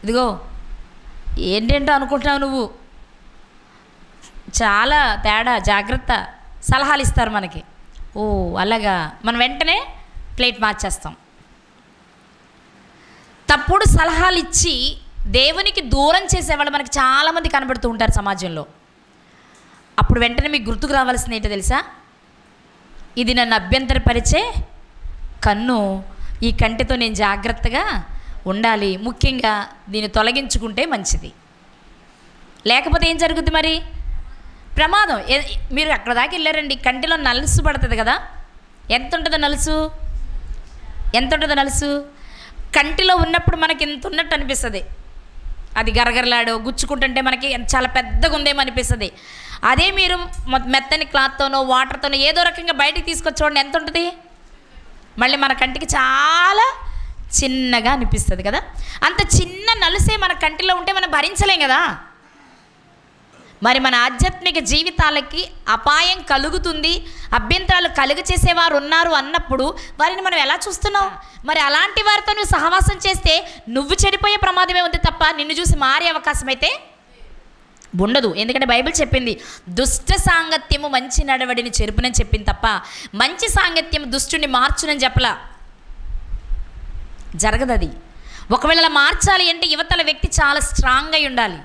ఇదిగో ఏంటంటో అనుకుంటున్నావు నువ్వు చాలా తేడా జాగ్రత్త సలహాలు ఇస్తారు మనకి ఓ అలాగా మనం వెంటనే ప్లేట్ మార్చేస్తాం తప్పుడు సలహాలు ఇచ్చి దేవునికి దూరం చేసేవాళ్ళు మనకి చాలామంది కనబడుతూ ఉంటారు సమాజంలో అప్పుడు వెంటనే మీకు గుర్తుకు రావాల్సింది ఏంటో తెలుసా ఇది నన్ను అభ్యంతరపరిచే కన్ను ఈ కంటితో నేను జాగ్రత్తగా ఉండాలి ముఖ్యంగా దీన్ని తొలగించుకుంటే మంచిది లేకపోతే ఏం జరుగుద్ది మరి ప్రమాదం ఏ- మీరు అక్కడ దాకా వెళ్ళారండి కంటిలో నలుసు పడుతుంది కదా ఎంత ఉంటుందో నలుసు ఎంత ఉంటుందో నలుసు కంటిలో ఉన్నప్పుడు మనకి ఇంత ఉన్నట్టు అనిపిస్తుంది అది గరగరలాడో గుచ్చుకుంటుంటే మనకి ఎంత- చాలా పెద్దగా ఉందేమో అనిపిస్తుంది అదే మీరు మొ- మెత్తని క్లాత్తోనో వాటర్తోనో ఏదో రకంగా బయటికి తీసుకొచ్చి చూడండి ఎంత ఉంటుంది మళ్ళీ మన కంటికి చాలా చిన్నగా అనిపిస్తుంది కదా అంత చిన్న నలుసే మన కంటిలో ఉంటే మనం భరించలేం కదా మరి మన ఆధ్యాత్మిక జీవితాలకి అపాయం కలుగుతుంది అభ్యంతరాలు కలుగ చేసేవారు ఉన్నారు అన్నప్పుడు వారిని మనం ఎలా చూస్తున్నాం మరి అలాంటి వారితో నువ్వు సహవాసం చేస్తే నువ్వు చెడిపోయే ప్రమాదమే ఉంది తప్ప నిన్ను చూసి మారే అవకాశం అయితే ఉండదు ఎందుకంటే బైబిల్ చెప్పింది దుష్ట సాంగత్యము మంచి నడవడిని చెరుపునని చెప్పింది తప్ప మంచి సాంగత్యం దుష్టుని మార్చునని చెప్పలా జరగదు అది ఒకవేళ అలా మార్చాలి అంటే యువతల వ్యక్తి చాలా స్ట్రాంగ్ అయి ఉండాలి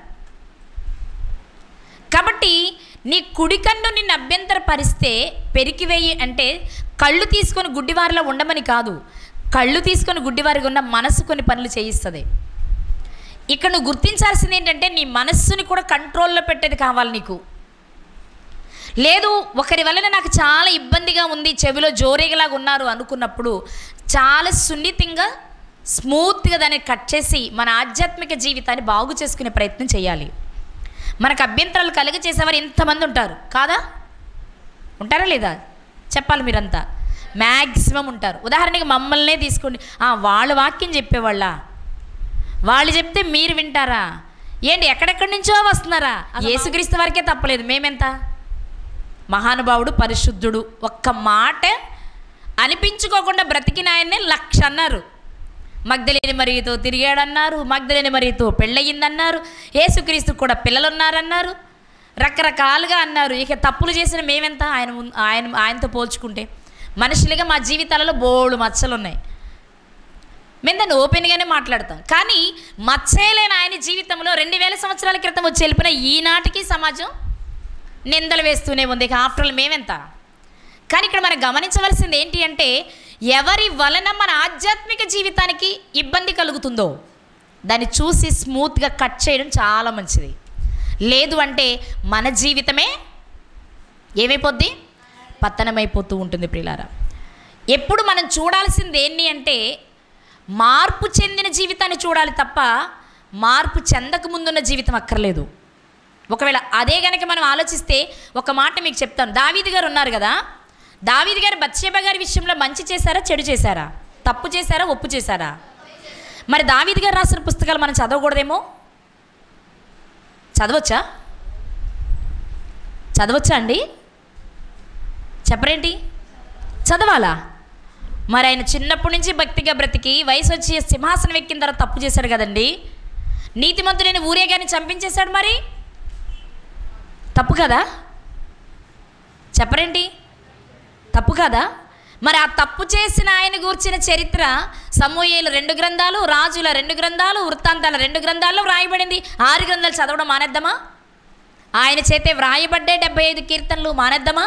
కాబట్టి నీ కుడి కన్ను నిన్ను అభ్యంతరపరిస్తే పెరికివేయి అంటే కళ్ళు తీసుకొని గుడ్డివారిలో ఉండమని కాదు కళ్ళు తీసుకొని గుడ్డివారికి ఉన్న మనసు కొన్ని పనులు చేయిస్తుంది ఇక్కడ నువ్వు గుర్తించాల్సింది ఏంటంటే నీ మనస్సుని కూడా కంట్రోల్లో పెట్టేది కావాలి నీకు లేదు ఒకరి వలన నాకు చాలా ఇబ్బందిగా ఉంది చెవిలో జోరేగలాగా ఉన్నారు అనుకున్నప్పుడు చాలా సున్నితంగా స్మూత్గా దాన్ని కట్ చేసి మన ఆధ్యాత్మిక జీవితాన్ని బాగు చేసుకునే ప్రయత్నం చేయాలి మనకు అభ్యంతరాలు కలుగ చేసేవారు ఇంతమంది ఉంటారు కాదా ఉంటారా లేదా చెప్పాలి మీరంతా మ్యాక్సిమం ఉంటారు ఉదాహరణకి మమ్మల్నే తీసుకోండి ఆ, వాళ్ళ వాక్యం చెప్పేవాళ్ళ వాళ్ళు చెప్తే మీరు వింటారా ఏంటి ఎక్కడెక్కడి నుంచో వస్తున్నారా యేసుక్రీస్తు వారికే తప్పలేదు మేమెంత మహానుభావుడు పరిశుద్ధుడు ఒక్క మాట అనిపించుకోకుండా బ్రతికిన ఆయన్నే లక్ష అన్నారు మగ్ధలేని మరియతో తిరిగాడన్నారు మగ్ధలేని మరియతో పెళ్ళయిందన్నారు యేసుక్రీస్తు కూడా పిల్లలున్నారన్నారు రకరకాలుగా అన్నారు ఇక తప్పులు చేసిన మేమెంత ఆయన ముం- ఆయన ఆయనతో పోల్చుకుంటే మనుషులుగా మా జీవితాలలో బోళ్ళు మచ్చలు ఉన్నాయి మేము దాన్ని ఓపెన్గానే మాట్లాడతాం కానీ మచ్చేలేని ఆయన జీవితంలో రెండు వేల సంవత్సరాల క్రితం వచ్చి వెళ్ళిపోయిన ఈనాటికి సమాజం నిందలు వేస్తూనే ఉంది ఇక ఆఫ్టర్ ఆల్ మేమెంత కానీ ఇక్కడ మనం గమనించవలసింది ఏంటి అంటే ఎవరి వలన మన ఆధ్యాత్మిక జీవితానికి ఇబ్బంది కలుగుతుందో దాన్ని చూసి స్మూత్గా కట్ చేయడం చాలా మంచిది లేదు అంటే మన జీవితమే ఏమైపోద్ది పతనమైపోతూ ఉంటుంది ప్రియులారా ఎప్పుడు మనం చూడాల్సింది ఏంటి అంటే మార్పు చెందిన జీవితాన్ని చూడాలి తప్ప మార్పు చెందక ముందున్న జీవితం అక్కర్లేదు ఒకవేళ అదే గనక మనం ఆలోచిస్తే ఒక మాట మీకు చెప్తాను దావీది గారు ఉన్నారు కదా దావీది గారు బత్షేబ గారి విషయంలో మంచి చేశారా చెడు చేశారా తప్పు చేశారా ఒప్పు చేశారా మరి దావీది గారు రాసిన పుస్తకాలు మనం చదవకూడదేమో చదవచ్చా చదవచ్చా అండి చెప్పరేంటి చదవాలా మరి ఆయన చిన్నప్పటి నుంచి భక్తిగా బ్రతికి వయసు వచ్చి సింహాసనం ఎక్కిన తర్వాత తప్పు చేశాడు కదండి నీతిమంతుడైన ఊరేగాని చంపించేశాడు మరి తప్పు కదా చెప్పరేంటి తప్పు కదా మరి ఆ తప్పు చేసిన ఆయన గూర్చిన చరిత్ర సమూహేలు రెండు గ్రంథాలు రాజుల రెండు గ్రంథాలు వృత్తాంతాల రెండు గ్రంథాల్లో వ్రాయబడింది ఆరు గ్రంథాలు చదవడం మానేద్దామా ఆయన చేతే వ్రాయబడ్డే డెబ్బై ఐదు కీర్తనలు మానేద్దామా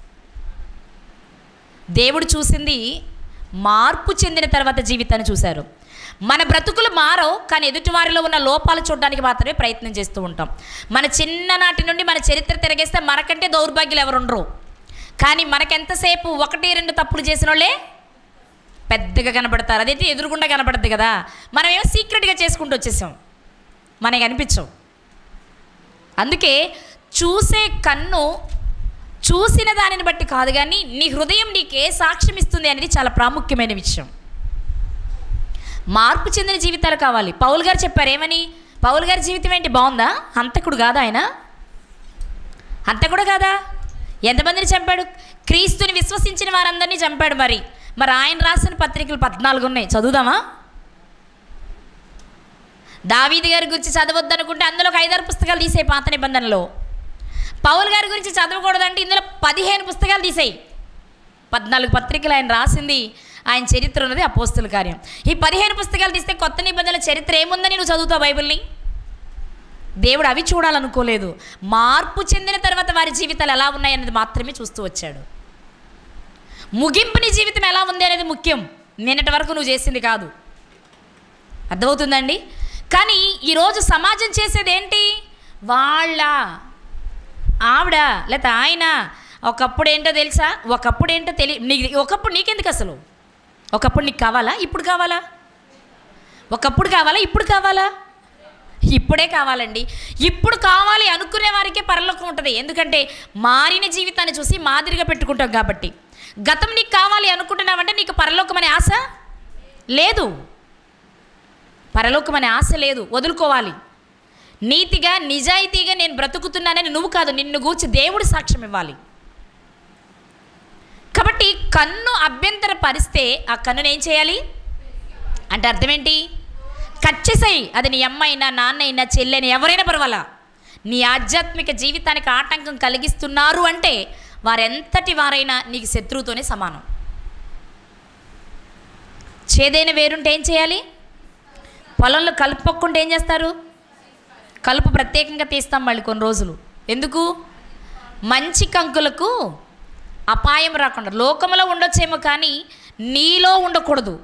దేవుడు చూసింది మార్పు చెందిన తర్వాత జీవితాన్ని చూశారు మన బ్రతుకులు మారవు కానీ ఎదుటివారిలో ఉన్న లోపాలు చూడడానికి మాత్రమే ప్రయత్నం చేస్తూ ఉంటాం మన చిన్ననాటి నుండి మన చరిత్ర తిరగేస్తే మనకంటే దౌర్భాగ్యులు ఎవరు ఉండరు కానీ మనకెంతసేపు ఒకటి రెండు తప్పులు చేసిన వాళ్ళే పెద్దగా కనపడతారు అదైతే ఎదురుగుండా కనపడుతుంది కదా మనం ఏమో సీక్రెట్గా చేసుకుంటూ వచ్చేసాం మనకి అనిపించవు అందుకే చూసే కన్ను చూసిన దానిని బట్టి కాదు కానీ నీ హృదయం నీకే సాక్ష్యం ఇస్తుంది అనేది చాలా ప్రాముఖ్యమైన విషయం మార్పు చెందిన జీవితాలు కావాలి పౌల్ గారు చెప్పారు ఏమని పౌల్ గారి జీవితం ఏంటి బాగుందా హంతకుడు కాదా ఆయన హంతకుడు కాదా ఎంతమందిని చంపాడు క్రీస్తుని విశ్వసించిన వారందరినీ చంపాడు మరి మరి ఆయన రాసిన పత్రికలు పద్నాలుగు ఉన్నాయి చదువుదామా దావీది గారి గురించి చదవద్దు అనుకుంటే అందులో ఒక ఐదారు పుస్తకాలు తీసేయి పాత నిబంధనలో పౌల్ గారి గురించి చదవకూడదంటే ఇందులో పదిహేను పుస్తకాలు తీసేయి పద్నాలుగు పత్రికలు ఆయన రాసింది ఆయన చరిత్ర ఉన్నది అపోస్తుల కార్యం ఈ పదిహేను పుస్తకాలు తీస్తే కొత్త నిబంధనల చరిత్ర ఏముందని నువ్వు చదువుతావు బైబిల్ని దేవుడు అవి చూడాలనుకోలేదు మార్పు చెందిన తర్వాత వారి జీవితాలు ఎలా ఉన్నాయనేది మాత్రమే చూస్తూ వచ్చాడు ముగింపు నీ జీవితం ఎలా ఉంది అనేది ముఖ్యం నిన్నటి వరకు నువ్వు చేసింది కాదు అర్థమవుతుందండి కానీ ఈరోజు సమాజం చేసేది ఏంటి వాళ్ళ ఆవిడ లేకపోతే ఆయన ఒకప్పుడు ఏంటో తెలుసా ఒకప్పుడు ఏంటో తెలి నీకు ఒకప్పుడు నీకెందుకు అసలు ఒకప్పుడు నీకు కావాలా ఇప్పుడు కావాలా ఒకప్పుడు కావాలా ఇప్పుడు కావాలా ఇప్పుడే కావాలండి ఇప్పుడు కావాలి అనుకునే వారికే పరలోకం ఉంటుంది ఎందుకంటే మారిన జీవితాన్ని చూసి మాదిరిగా పెట్టుకుంటాం కాబట్టి గతం నీకు కావాలి అనుకుంటున్నావంటే నీకు పరలోకం అనే ఆశ లేదు పరలోకం అనే ఆశ లేదు వదులుకోవాలి నీతిగా నిజాయితీగా నేను బ్రతుకుతున్నానని నువ్వు కాదు నిన్ను గూర్చి దేవుడు సాక్ష్యం ఇవ్వాలి కాబట్టి కన్ను అభ్యంతర పరిస్తే ఆ కన్నును ఏం చేయాలి అంటే అర్థం ఏంటి కట్ చేసేయి అది నీ అమ్మ అయినా నాన్న అయినా చెల్లెని ఎవరైనా పర్వాలా నీ ఆధ్యాత్మిక జీవితానికి ఆటంకం కలిగిస్తున్నారు అంటే వారెంతటి వారైనా నీకు శత్రువుతోనే సమానం చేదైన వేరుంటే ఏం చేయాలి పొలంలో కలుపుకోకుండా ఏం చేస్తారు కలుపు ప్రత్యేకంగా తీస్తాం మళ్ళీ కొన్ని రోజులు ఎందుకు మంచి కంకులకు అపాయం రాకుండా లోకంలో ఉండొచ్చేమో కానీ నీలో ఉండకూడదు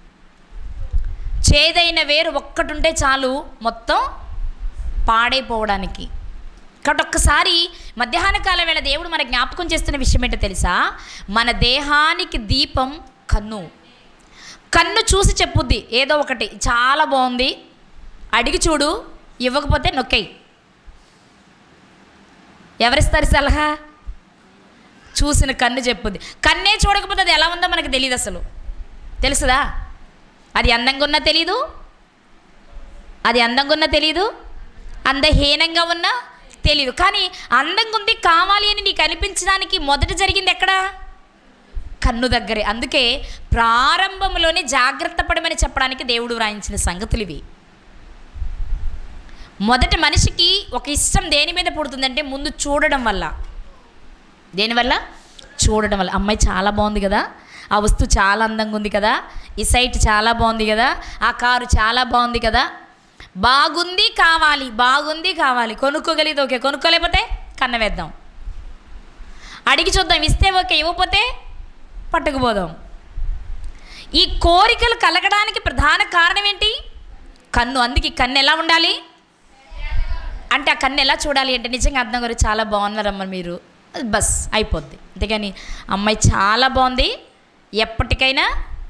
చేదైన వేరు ఒక్కటుంటే చాలు మొత్తం పాడైపోవడానికి కాబట్టి ఒక్కసారి మధ్యాహ్న కాలం వేళ దేవుడు మన జ్ఞాపకం చేస్తున్న విషయం ఏంటో తెలుసా మన దేహానికి దీపం కన్ను కన్ను చూసి చెప్పుద్ది ఏదో ఒకటి చాలా బాగుంది అడిగి చూడు ఇవ్వకపోతే నొక్కేయి ఎవరిస్తారు సలహా చూసిన కన్ను చెప్పుద్ది కన్నే చూడకపోతే అది ఎలా ఉందో మనకు తెలియదు అసలు తెలుసుదా అది అందంగా ఉన్నా తెలీదు అది అందంగా ఉన్నా తెలీదు అందహీనంగా ఉన్నా తెలీదు కానీ అందంగా ఉంది కావాలి అని నీకు అనిపించడానికి మొదట జరిగింది ఎక్కడా కన్ను దగ్గరే అందుకే ప్రారంభంలోనే జాగ్రత్త పడమని చెప్పడానికి దేవుడు వ్రాయించిన సంగతులు ఇవి మొదట మనిషికి ఒక ఇష్టం దేని మీద పుడుతుందంటే ముందు చూడడం వల్ల దేనివల్ల చూడడం వల్ల అమ్మాయి చాలా బాగుంది కదా ఆ వస్తువు చాలా అందంగా ఉంది కదా ఈ సైట్ చాలా బాగుంది కదా ఆ కారు చాలా బాగుంది కదా బాగుంది కావాలి బాగుంది కావాలి కొనుక్కోగలిగితే ఓకే కొనుక్కోలేకపోతే కన్న వేద్దాం అడిగి చూద్దాం ఇస్తే ఓకే ఇవ్వకపోతే పట్టుకుపోదాం ఈ కోరికలు కలగడానికి ప్రధాన కారణం ఏంటి కన్ను అందుకే ఈ కన్ను ఎలా ఉండాలి అంటే ఆ కన్ను ఎలా చూడాలి అంటే నిజంగా అర్థం గారు చాలా బాగున్నారమ్మ మీరు అది బస్ అయిపోద్ది అంతేగాని అమ్మాయి చాలా బాగుంది ఎప్పటికైనా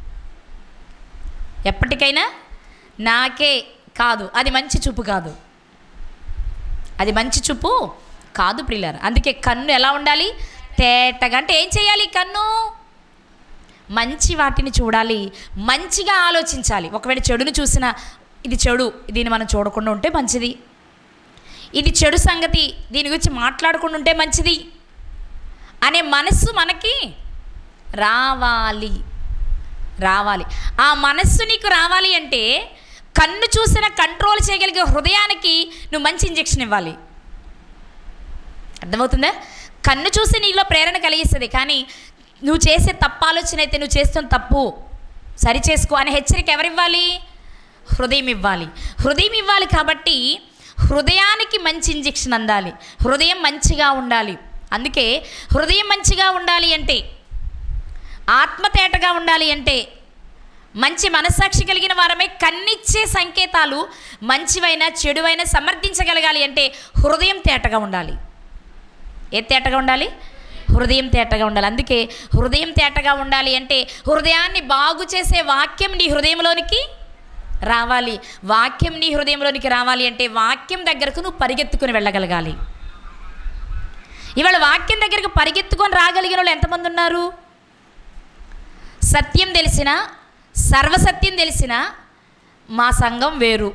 ఎప్పటికైనా నాకే కాదు అది మంచి చూపు కాదు అది మంచి చూపు కాదు ప్రిల్లర్ అందుకే కన్ను ఎలా ఉండాలి తేటగా అంటే ఏం చేయాలి కన్ను మంచి వాటిని చూడాలి మంచిగా ఆలోచించాలి ఒకవేళ చెడును చూసినా ఇది చెడు దీన్ని మనం చూడకుండా ఉంటే మంచిది ఇది చెడు సంగతి దీని గురించి మాట్లాడకుండా ఉంటే మంచిది అనే మనస్సు మనకి రావాలి రావాలి ఆ మనస్సు నీకు రావాలి అంటే కన్ను చూసిన కంట్రోల్ చేయగలిగే హృదయానికి నువ్వు మంచి ఇంజెక్షన్ ఇవ్వాలి అర్థమవుతుందా కన్ను చూసి నీలో ప్రేరణ కలిగిస్తుంది కానీ నువ్వు చేసే తప్పు ఆలోచన అయితే నువ్వు చేస్తున్న తప్పు సరి చేసుకో అనే హెచ్చరిక ఎవరివ్వాలి హృదయం ఇవ్వాలి హృదయం ఇవ్వాలి కాబట్టి హృదయానికి మంచి ఇంజెక్షన్ అందాలి హృదయం మంచిగా ఉండాలి అందుకే హృదయం మంచిగా ఉండాలి అంటే ఆత్మ తేటగా ఉండాలి అంటే మంచి మనస్సాక్షి కలిగిన వారమై కన్నిచ్చే సంకేతాలు మంచివైన చెడువైన సమర్థించగలగాలి అంటే హృదయం తేటగా ఉండాలి ఏ తేటగా ఉండాలి హృదయం తేటగా ఉండాలి అందుకే హృదయం తేటగా ఉండాలి అంటే హృదయాన్ని బాగు చేసే వాక్యం నీ హృదయంలోనికి రావాలి వాక్యం నీ హృదయంలోనికి రావాలి అంటే వాక్యం దగ్గరకు నువ్వు పరిగెత్తుకుని వెళ్ళగలగాలి ఇవాళ వాక్యం దగ్గరకు పరిగెత్తుకొని రాగలిగిన వాళ్ళు ఎంతమంది ఉన్నారు సత్యం తెలిసిన సర్వసత్యం తెలిసిన మా సంఘం వేరు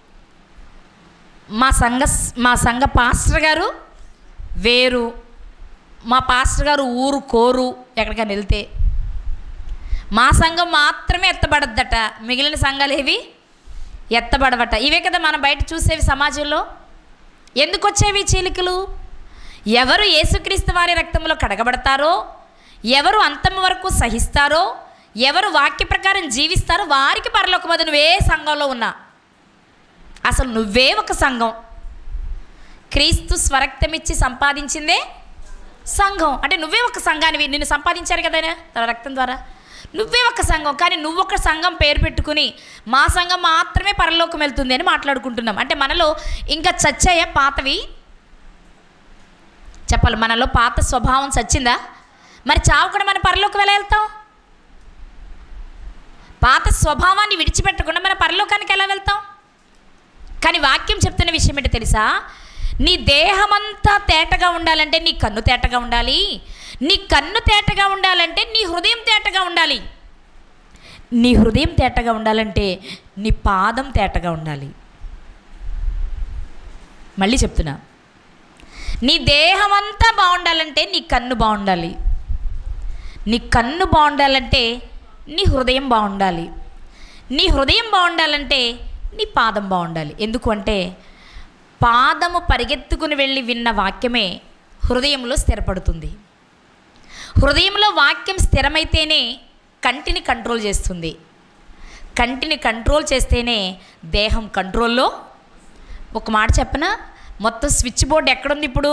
మా సంఘ మా సంఘ పాస్టర్ గారు వేరు మా పాస్టర్ గారు ఊరు కోరు ఎక్కడికైనా వెళ్తే మా సంఘం మాత్రమే ఎత్తబడద్దట మిగిలిన సంఘాలు ఏవి ఎత్తబడవట ఇవే కదా మనం బయట చూసేవి సమాజంలో ఎందుకు వచ్చేవి ఈ చీలికలు ఎవరు యేసుక్రీస్తు వారి రక్తంలో కడగబడతారో ఎవరు అంతం వరకు సహిస్తారో ఎవరు వాక్య ప్రకారం జీవిస్తారో వారికి పరలోకమది నువ్వే సంఘంలో ఉన్నా అసలు నువ్వే ఒక సంఘం క్రీస్తు స్వరక్తమిచ్చి సంపాదించిందే సంఘం అంటే నువ్వే ఒక సంఘానివి నిన్ను సంపాదించారు కదా ఆయన తన రక్తం ద్వారా నువ్వే ఒక సంఘం కానీ నువ్వు ఒక సంఘం పేరు పెట్టుకుని మా సంఘం మాత్రమే పరలోకం వెళ్తుంది అని మాట్లాడుకుంటున్నాం అంటే మనలో ఇంకా చచ్చాయా పాతవి చెప్పాలి మనలో పాత స్వభావం చచ్చిందా మరి చావకుండా మన పరలోకం ఎలా వెళ్తాం పాత స్వభావాన్ని విడిచిపెట్టకుండా మన పరలోకానికి ఎలా వెళ్తాం కానీ వాక్యం చెప్తున్న విషయం ఏంటో తెలుసా నీ దేహమంతా తేటగా ఉండాలంటే నీ కన్ను తేటగా ఉండాలి నీ కన్ను తేటగా ఉండాలంటే నీ హృదయం తేటగా ఉండాలి నీ హృదయం తేటగా ఉండాలంటే నీ పాదం తేటగా ఉండాలి మళ్ళీ చెప్తున్నా నీ దేహం అంతా బాగుండాలంటే నీ కన్ను బాగుండాలి నీ కన్ను బాగుండాలంటే నీ హృదయం బాగుండాలి నీ హృదయం బాగుండాలంటే నీ పాదం బాగుండాలి ఎందుకు అంటే పాదము పరిగెత్తుకుని వెళ్ళి విన్న వాక్యమే హృదయంలో స్థిరపడుతుంది హృదయంలో వాక్యం స్థిరమైతేనే కంటిని కంట్రోల్ చేస్తుంది కంటిని కంట్రోల్ చేస్తేనే దేహం కంట్రోల్లో ఒక మాట చెప్పనా మొత్తం స్విచ్ బోర్డ్ ఎక్కడుంది ఇప్పుడు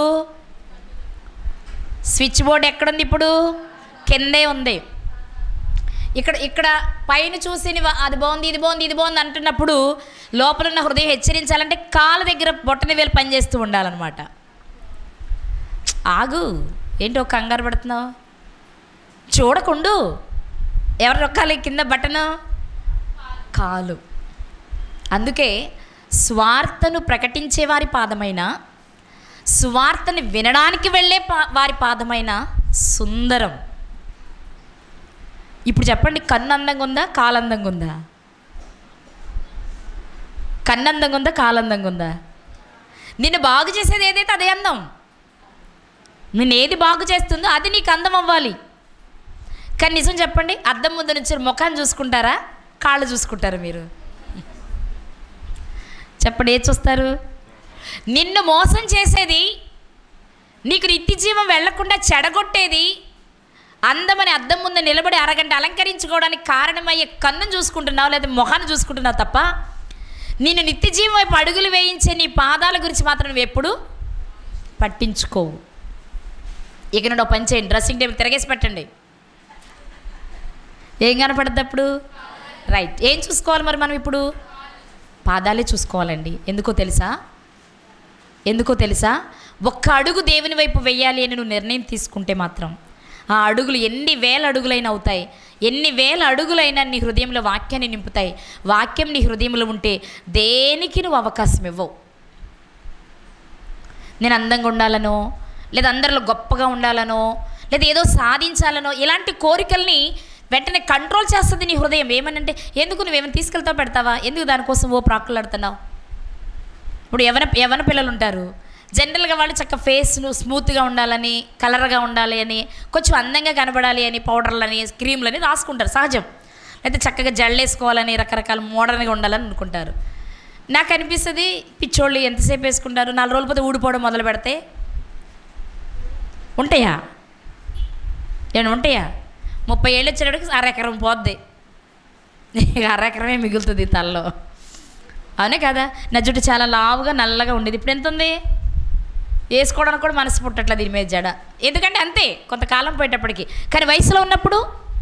స్విచ్ బోర్డ్ ఎక్కడుంది ఇప్పుడు కిందే ఉంది ఇక్కడ ఇక్కడ పైన చూసి నువ్వు అది బాగుంది ఇది బాగుంది ఇది బాగుంది అంటున్నప్పుడు లోపల ఉన్న హృదయం హెచ్చరించాలంటే కాళ్ళ దగ్గర బొట్టని వేలు పనిచేస్తూ ఉండాలన్నమాట ఆగు ఏంటో కంగారు పడుతున్నావు చూడకుండు ఎవరు నొక్కాలి కింద బటను కాలు అందుకే స్వార్థను ప్రకటించే వారి పాదమైన సువార్తని వినడానికి వెళ్ళే పా వారి పాదమైన సుందరం ఇప్పుడు చెప్పండి కన్ను అందంగా ఉందా కాలు అందంగా ఉందా కన్ను అందంగా ఉందా కాలు అందంగా ఉందా నిన్ను బాగు చేసేది ఏదైతే అదే అందం నిన్ను ఏది బాగు చేస్తుందో అది నీకు అందం అవ్వాలి కానీ నిజం చెప్పండి అద్దం ముందు నుంచి ముఖాన్ని చూసుకుంటారా కాళ్ళు చూసుకుంటారా మీరు చెప్పండి ఏది చూస్తారు నిన్ను మోసం చేసేది నీకు నిత్య జీవం వెళ్లకుండా చెడగొట్టేది అందమని అద్దం ముందు నిలబడి అరగంట అలంకరించుకోవడానికి కారణమయ్యే కన్నును చూసుకుంటున్నావు లేదా మొహాన్ని చూసుకుంటున్నావు తప్ప నిన్ను నిత్య జీవం వైపు అడుగులు వేయించే నీ పాదాల గురించి మాత్రం నువ్వు ఎప్పుడు పట్టించుకోవు ఇక నుండి ఒక పని చేయండి డ్రెస్సింగ్ టేబుల్ తిరగేసి పెట్టండి ఏం కనపడుద్ది అప్పుడు రైట్ ఏం చూసుకోవాలి మరి మనం ఇప్పుడు పాదాలే చూసుకోవాలండి ఎందుకో తెలుసా ఎందుకో తెలుసా ఒక్క అడుగు దేవుని వైపు వెయ్యాలి అని నువ్వు నిర్ణయం తీసుకుంటే మాత్రం ఆ అడుగులు ఎన్ని వేల అడుగులైనా అవుతాయి ఎన్ని వేల అడుగులైనా నీ హృదయంలో వాక్యాన్ని నింపుతాయి వాక్యం నీ హృదయంలో ఉంటే దేనికి నువ్వు అవకాశం ఇవ్వవు నేను అందంగా ఉండాలనో లేదా అందరిలో గొప్పగా ఉండాలనో లేదా ఏదో సాధించాలనో ఇలాంటి కోరికల్ని వెంటనే కంట్రోల్ చేస్తుంది నీ హృదయం ఏమనంటే ఎందుకు నువ్వేమైనా తీసుకెళ్తావు పెడతావా ఎందుకు దానికోసం ఓ ప్రాకులాడుతున్నావు ఇప్పుడు యవన యవన పిల్లలు ఉంటారు జనరల్గా వాళ్ళు చక్క ఫేస్ను స్మూత్గా ఉండాలని కలర్గా ఉండాలి అని కొంచెం అందంగా కనబడాలి అని పౌడర్లని క్రీమ్లని రాసుకుంటారు సహజం అయితే చక్కగా జల్లేసుకోవాలని రకరకాల మోడర్న్గా ఉండాలని అనుకుంటారు నాకు అనిపిస్తుంది పిచ్చోళ్ళు ఎంతసేపు వేసుకుంటారు నాలుగు రోజుల పోతే ఊడిపోవడం మొదలు పెడితే ఉంటాయా ఏమైనా ఉంటాయా ముప్పై ఏళ్ళు వచ్చేటప్పటికి అరెకరం పోద్ది ఇక అరెకరమే మిగులుతుంది తలలో అవునే కదా నా జుట్టు చాలా లావుగా నల్లగా ఉండేది ఇప్పుడు ఎంత ఉంది వేసుకోవడానికి కూడా మనసు పుట్టట్లేదు దీని మీద జడ ఎందుకంటే అంతే కొంతకాలం పోయేటప్పటికి కానీ వయసులో ఉన్నప్పుడు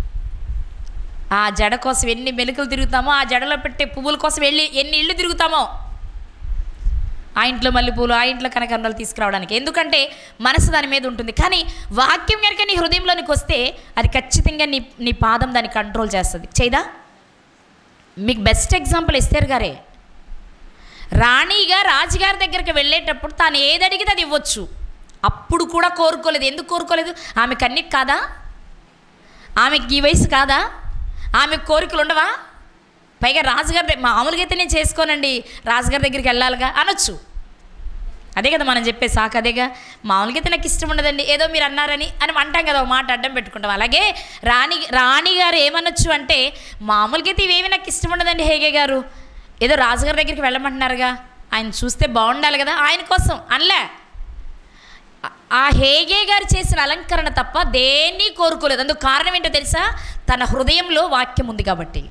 ఆ జడ కోసం ఎన్ని మెలుకలు తిరుగుతామో ఆ జడలో పెట్టే పువ్వుల కోసం వెళ్ళి ఎన్ని ఇళ్ళు తిరుగుతామో ఆ ఇంట్లో మల్లెపూలు ఆ ఇంట్లో కనకాంబరాలు తీసుకురావడానికి ఎందుకంటే మనసు దాని మీద ఉంటుంది కానీ వాక్యం కనుక నీ హృదయంలోనికి వస్తే అది ఖచ్చితంగా నీ నీ పాదం దాన్ని కంట్రోల్ చేస్తుంది చేయదా మీకు బెస్ట్ ఎగ్జాంపుల్ ఇస్తారు గారే రాణిగా రాజుగారి దగ్గరికి వెళ్ళేటప్పుడు తాను ఏది అడిగితే అది ఇవ్వచ్చు అప్పుడు కూడా కోరుకోలేదు ఎందుకు కోరుకోలేదు ఆమె కన్నిక్ కాదా ఆమెకి ఈ వయసు కాదా ఆమె కోరికలు ఉండవా పైగా రాజుగారి దగ్గర మామూలుగా అయితే నేను చేసుకోనండి రాజుగారి దగ్గరికి వెళ్ళాలిగా అనొచ్చు అదే కదా మనం చెప్పే సాకు అదేగా మామూలుగా అయితే నాకు ఇష్టం ఉండదండి ఏదో మీరు అన్నారని అని అంటాం కదా ఒక మాట అడ్డం పెట్టుకుంటాం అలాగే రాణి రాణి గారు ఏమనొచ్చు అంటే మామూలుగా అయితే ఇవేమి నాకు ఇష్టం ఉండదండి హేగే గారు ఏదో రాజుగారి దగ్గరికి వెళ్ళమంటున్నారుగా ఆయన చూస్తే బాగుండాలి కదా ఆయన కోసం అనలే ఆ- ఆ హేగే గారు చేసిన అలంకరణ తప్ప దేన్ని కోరుకోలేదు అందుకు కారణం ఏంటో తెలుసా తన హృదయంలో వాక్యం ఉంది కాబట్టి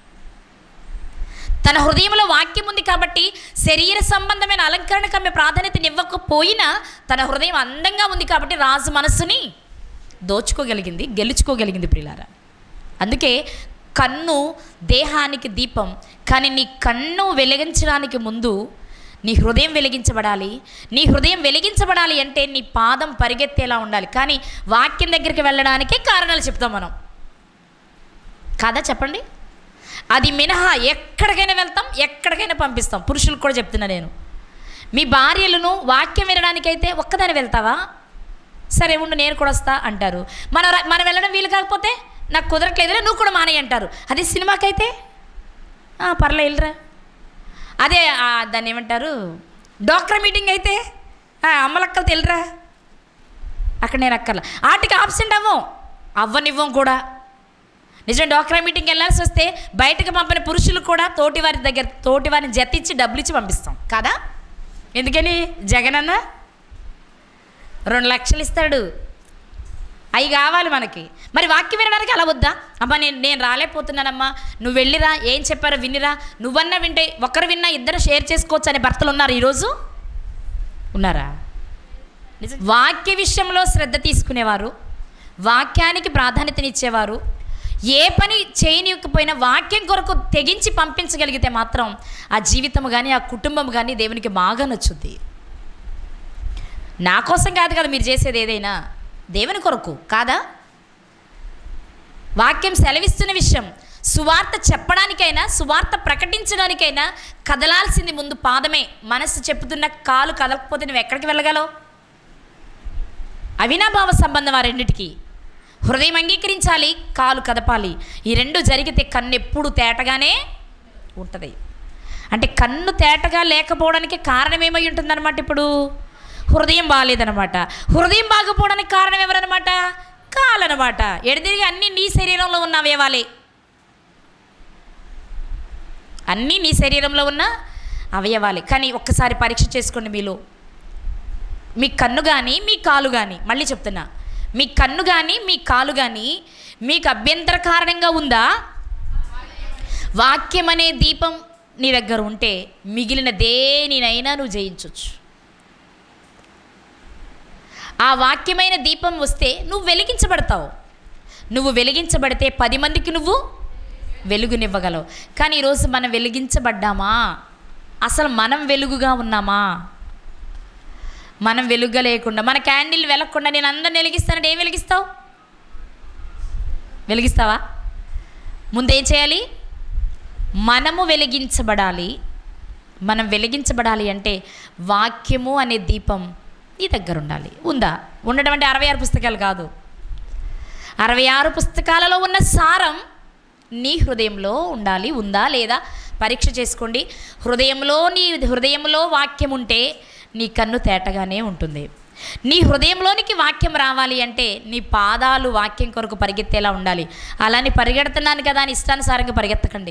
తన హృదయంలో వాక్యం ఉంది కాబట్టి శరీర సంబంధమైన అలంకరణకు ఆమె ప్రాధాన్యతని ఇవ్వకపోయినా తన హృదయం అందంగా ఉంది కాబట్టి రాజు మనస్సుని దోచుకోగలిగింది గెలుచుకోగలిగింది ప్రిలారా అందుకే కన్ను దేహానికి దీపం కానీ నీ కన్ను వెలిగించడానికి ముందు నీ హృదయం వెలిగించబడాలి నీ హృదయం వెలిగించబడాలి అంటే నీ పాదం పరిగెత్తేలా ఉండాలి కానీ వాక్యం దగ్గరికి వెళ్ళడానికే కారణాలు చెప్తాం మనం కాదా చెప్పండి అది మినహా ఎక్కడికైనా వెళ్తాం ఎక్కడికైనా పంపిస్తాం పురుషులకు కూడా చెప్తున్నా నేను మీ భార్యలను వాక్యం వినడానికైతే ఒక్కదాని వెళ్తావా సరే ఉండు నేను కూడా వస్తా అంటారు మనం ర- మనం వెళ్ళడం వీలు కాకపోతే నాకు కుదరట్లేదులే నువ్వు కూడా మానేయి అంటారు అదే సినిమాకైతే "ఆ, పర్లే వెళ్ళరా అదే ఆ, దాన్ని ఏమంటారు డాక్టర్ మీటింగ్ అయితే "ఆ, అమ్మలక్కలు తెలిరా అక్కడ నేను అక్కర్లా ఆటికి ఆబ్సెంట్ అవ్వం అవ్వనివ్వం కూడా నిజం డాక్రా మీటింగ్కి వెళ్ళాల్సి వస్తే బయటకు పంపిన పురుషులు కూడా తోటి వారి దగ్గర తోటి వారిని జతిచ్చి డబ్బులు ఇచ్చి పంపిస్తాం కదా ఎందుకని జగన్ అన్న రెండు లక్షలు ఇస్తాడు అవి కావాలి మనకి మరి వాక్యం వినడానికి అలా వద్దా అమ్మా నేను నేను రాలేకపోతున్నానమ్మా నువ్వు వెళ్ళిరా ఏం చెప్పారో వినిరా నువ్వన్నా వింటే ఒకరు విన్నా ఇద్దరు షేర్ చేసుకోవచ్చు అనే భర్తలు ఉన్నారు ఈరోజు ఉన్నారా నిజం వాక్య విషయంలో శ్రద్ధ తీసుకునేవారు వాక్యానికి ప్రాధాన్యతనిచ్చేవారు ఏ పని చేయనివ్వకపోయినా వాక్యం కొరకు తెగించి పంపించగలిగితే మాత్రం ఆ జీవితం కానీ ఆ కుటుంబం కానీ దేవునికి బాగా నచ్చుద్ది నా కోసం కాదు కదా మీరు చేసేది ఏదైనా దేవుని కొరకు కాదా వాక్యం సెలవిస్తున్న విషయం సువార్త చెప్పడానికైనా సువార్త ప్రకటించడానికైనా కదలాల్సింది ముందు పాదమే మనసు చెప్పుతున్న కాలు కదలకపోతే నువ్వు ఎక్కడికి వెళ్ళగలవు అవినాభావ సంబంధం ఆ రెండిటికి హృదయం అంగీకరించాలి కాలు కదపాలి ఈ రెండు జరిగితే కన్ను ఎప్పుడు తేటగానే ఉంటుంది అంటే కన్ను తేటగా లేకపోవడానికి కారణం ఏమై ఉంటుందన్నమాట ఇప్పుడు హృదయం బాగాలేదనమాట హృదయం బాగపోవడానికి కారణం ఎవరనమాట కాలనమాట ఎడదిరిగి అన్నీ నీ శరీరంలో ఉన్న అవయవాలే అన్నీ నీ శరీరంలో ఉన్న అవయవాలే కానీ ఒక్కసారి పరీక్ష చేసుకోండి మీలో మీ కన్ను కానీ మీ కాలు కానీ మళ్ళీ చెప్తున్నా మీ కన్ను కానీ మీ కాలు కానీ మీకు అభ్యంతర కారణంగా ఉందా వాక్యం అనే దీపం నీ దగ్గర ఉంటే మిగిలిన దేనినైనా నువ్వు జయించవచ్చు ఆ వాక్యమైన దీపం వస్తే నువ్వు వెలిగించబడతావు నువ్వు వెలిగించబడితే పది మందికి నువ్వు వెలుగునివ్వగలవు కానీ ఈరోజు మనం వెలిగించబడ్డామా అసలు మనం వెలుగుగా ఉన్నామా మనం వెలుగ్గా లేకుండా మన క్యాండిల్ వెలగకుండా నేను అందరిని వెలిగిస్తానంటే ఏం వెలిగిస్తావు వెలిగిస్తావా ముందేం చేయాలి మనము వెలిగించబడాలి మనం వెలిగించబడాలి అంటే వాక్యము అనే దీపం నీ దగ్గర ఉండాలి ఉందా ఉండడం అంటే అరవై ఆరు పుస్తకాలు కాదు అరవై ఆరు పుస్తకాలలో ఉన్న సారం నీ హృదయంలో ఉండాలి ఉందా లేదా పరీక్ష చేసుకోండి హృదయంలో నీ హృదయంలో వాక్యం ఉంటే నీ కన్ను తేటగానే ఉంటుంది నీ హృదయంలోనికి వాక్యం రావాలి అంటే నీ పాదాలు వాక్యం కొరకు పరిగెత్తేలా ఉండాలి అలాని పరిగెడుతున్నాను కదా అని ఇష్టానుసారంగా పరిగెత్తకండి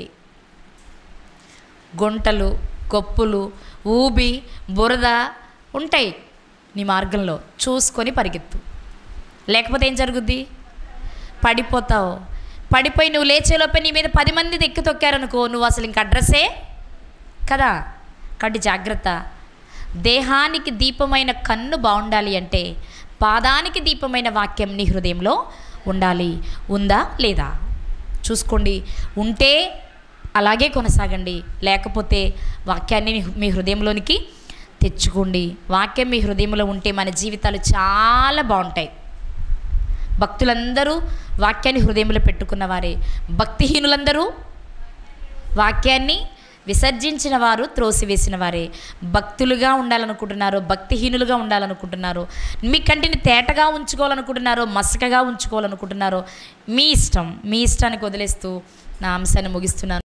గుంటలు కొప్పులు ఊబి బురద ఉంటాయి నీ మార్గంలో చూసుకొని పరిగెత్తు లేకపోతే ఏం జరుగుద్ది పడిపోతావు పడిపోయి నువ్వు లేచేలోపే నీ మీద పది మంది ఎక్కి తొక్కారనుకో నువ్వు అసలు ఇంక అడ్రస్సే కదా కాబట్టి జాగ్రత్త దేహానికి దీపమైన కన్ను బాగుండాలి అంటే పాదానికి దీపమైన వాక్యం నీ హృదయంలో ఉండాలి ఉందా లేదా చూసుకోండి ఉంటే అలాగే కొనసాగండి లేకపోతే వాక్యాన్ని మీ- మీ హృదయంలోనికి తెచ్చుకోండి వాక్యం మీ హృదయంలో ఉంటే మన జీవితాలు చాలా బాగుంటాయి భక్తులందరూ వాక్యాన్ని హృదయంలో పెట్టుకున్న వారే భక్తిహీనులందరూ వాక్యాన్ని విసర్జించిన వారు త్రోసివేసిన వారే భక్తులుగా ఉండాలనుకుంటున్నారు భక్తిహీనులుగా ఉండాలనుకుంటున్నారు మీ కంటిని తేటగా ఉంచుకోవాలనుకుంటున్నారో మసకగా ఉంచుకోవాలనుకుంటున్నారో మీ ఇష్టం మీ ఇష్టానికి వదిలేస్తూ నా అంశాన్ని ముగిస్తున్నాను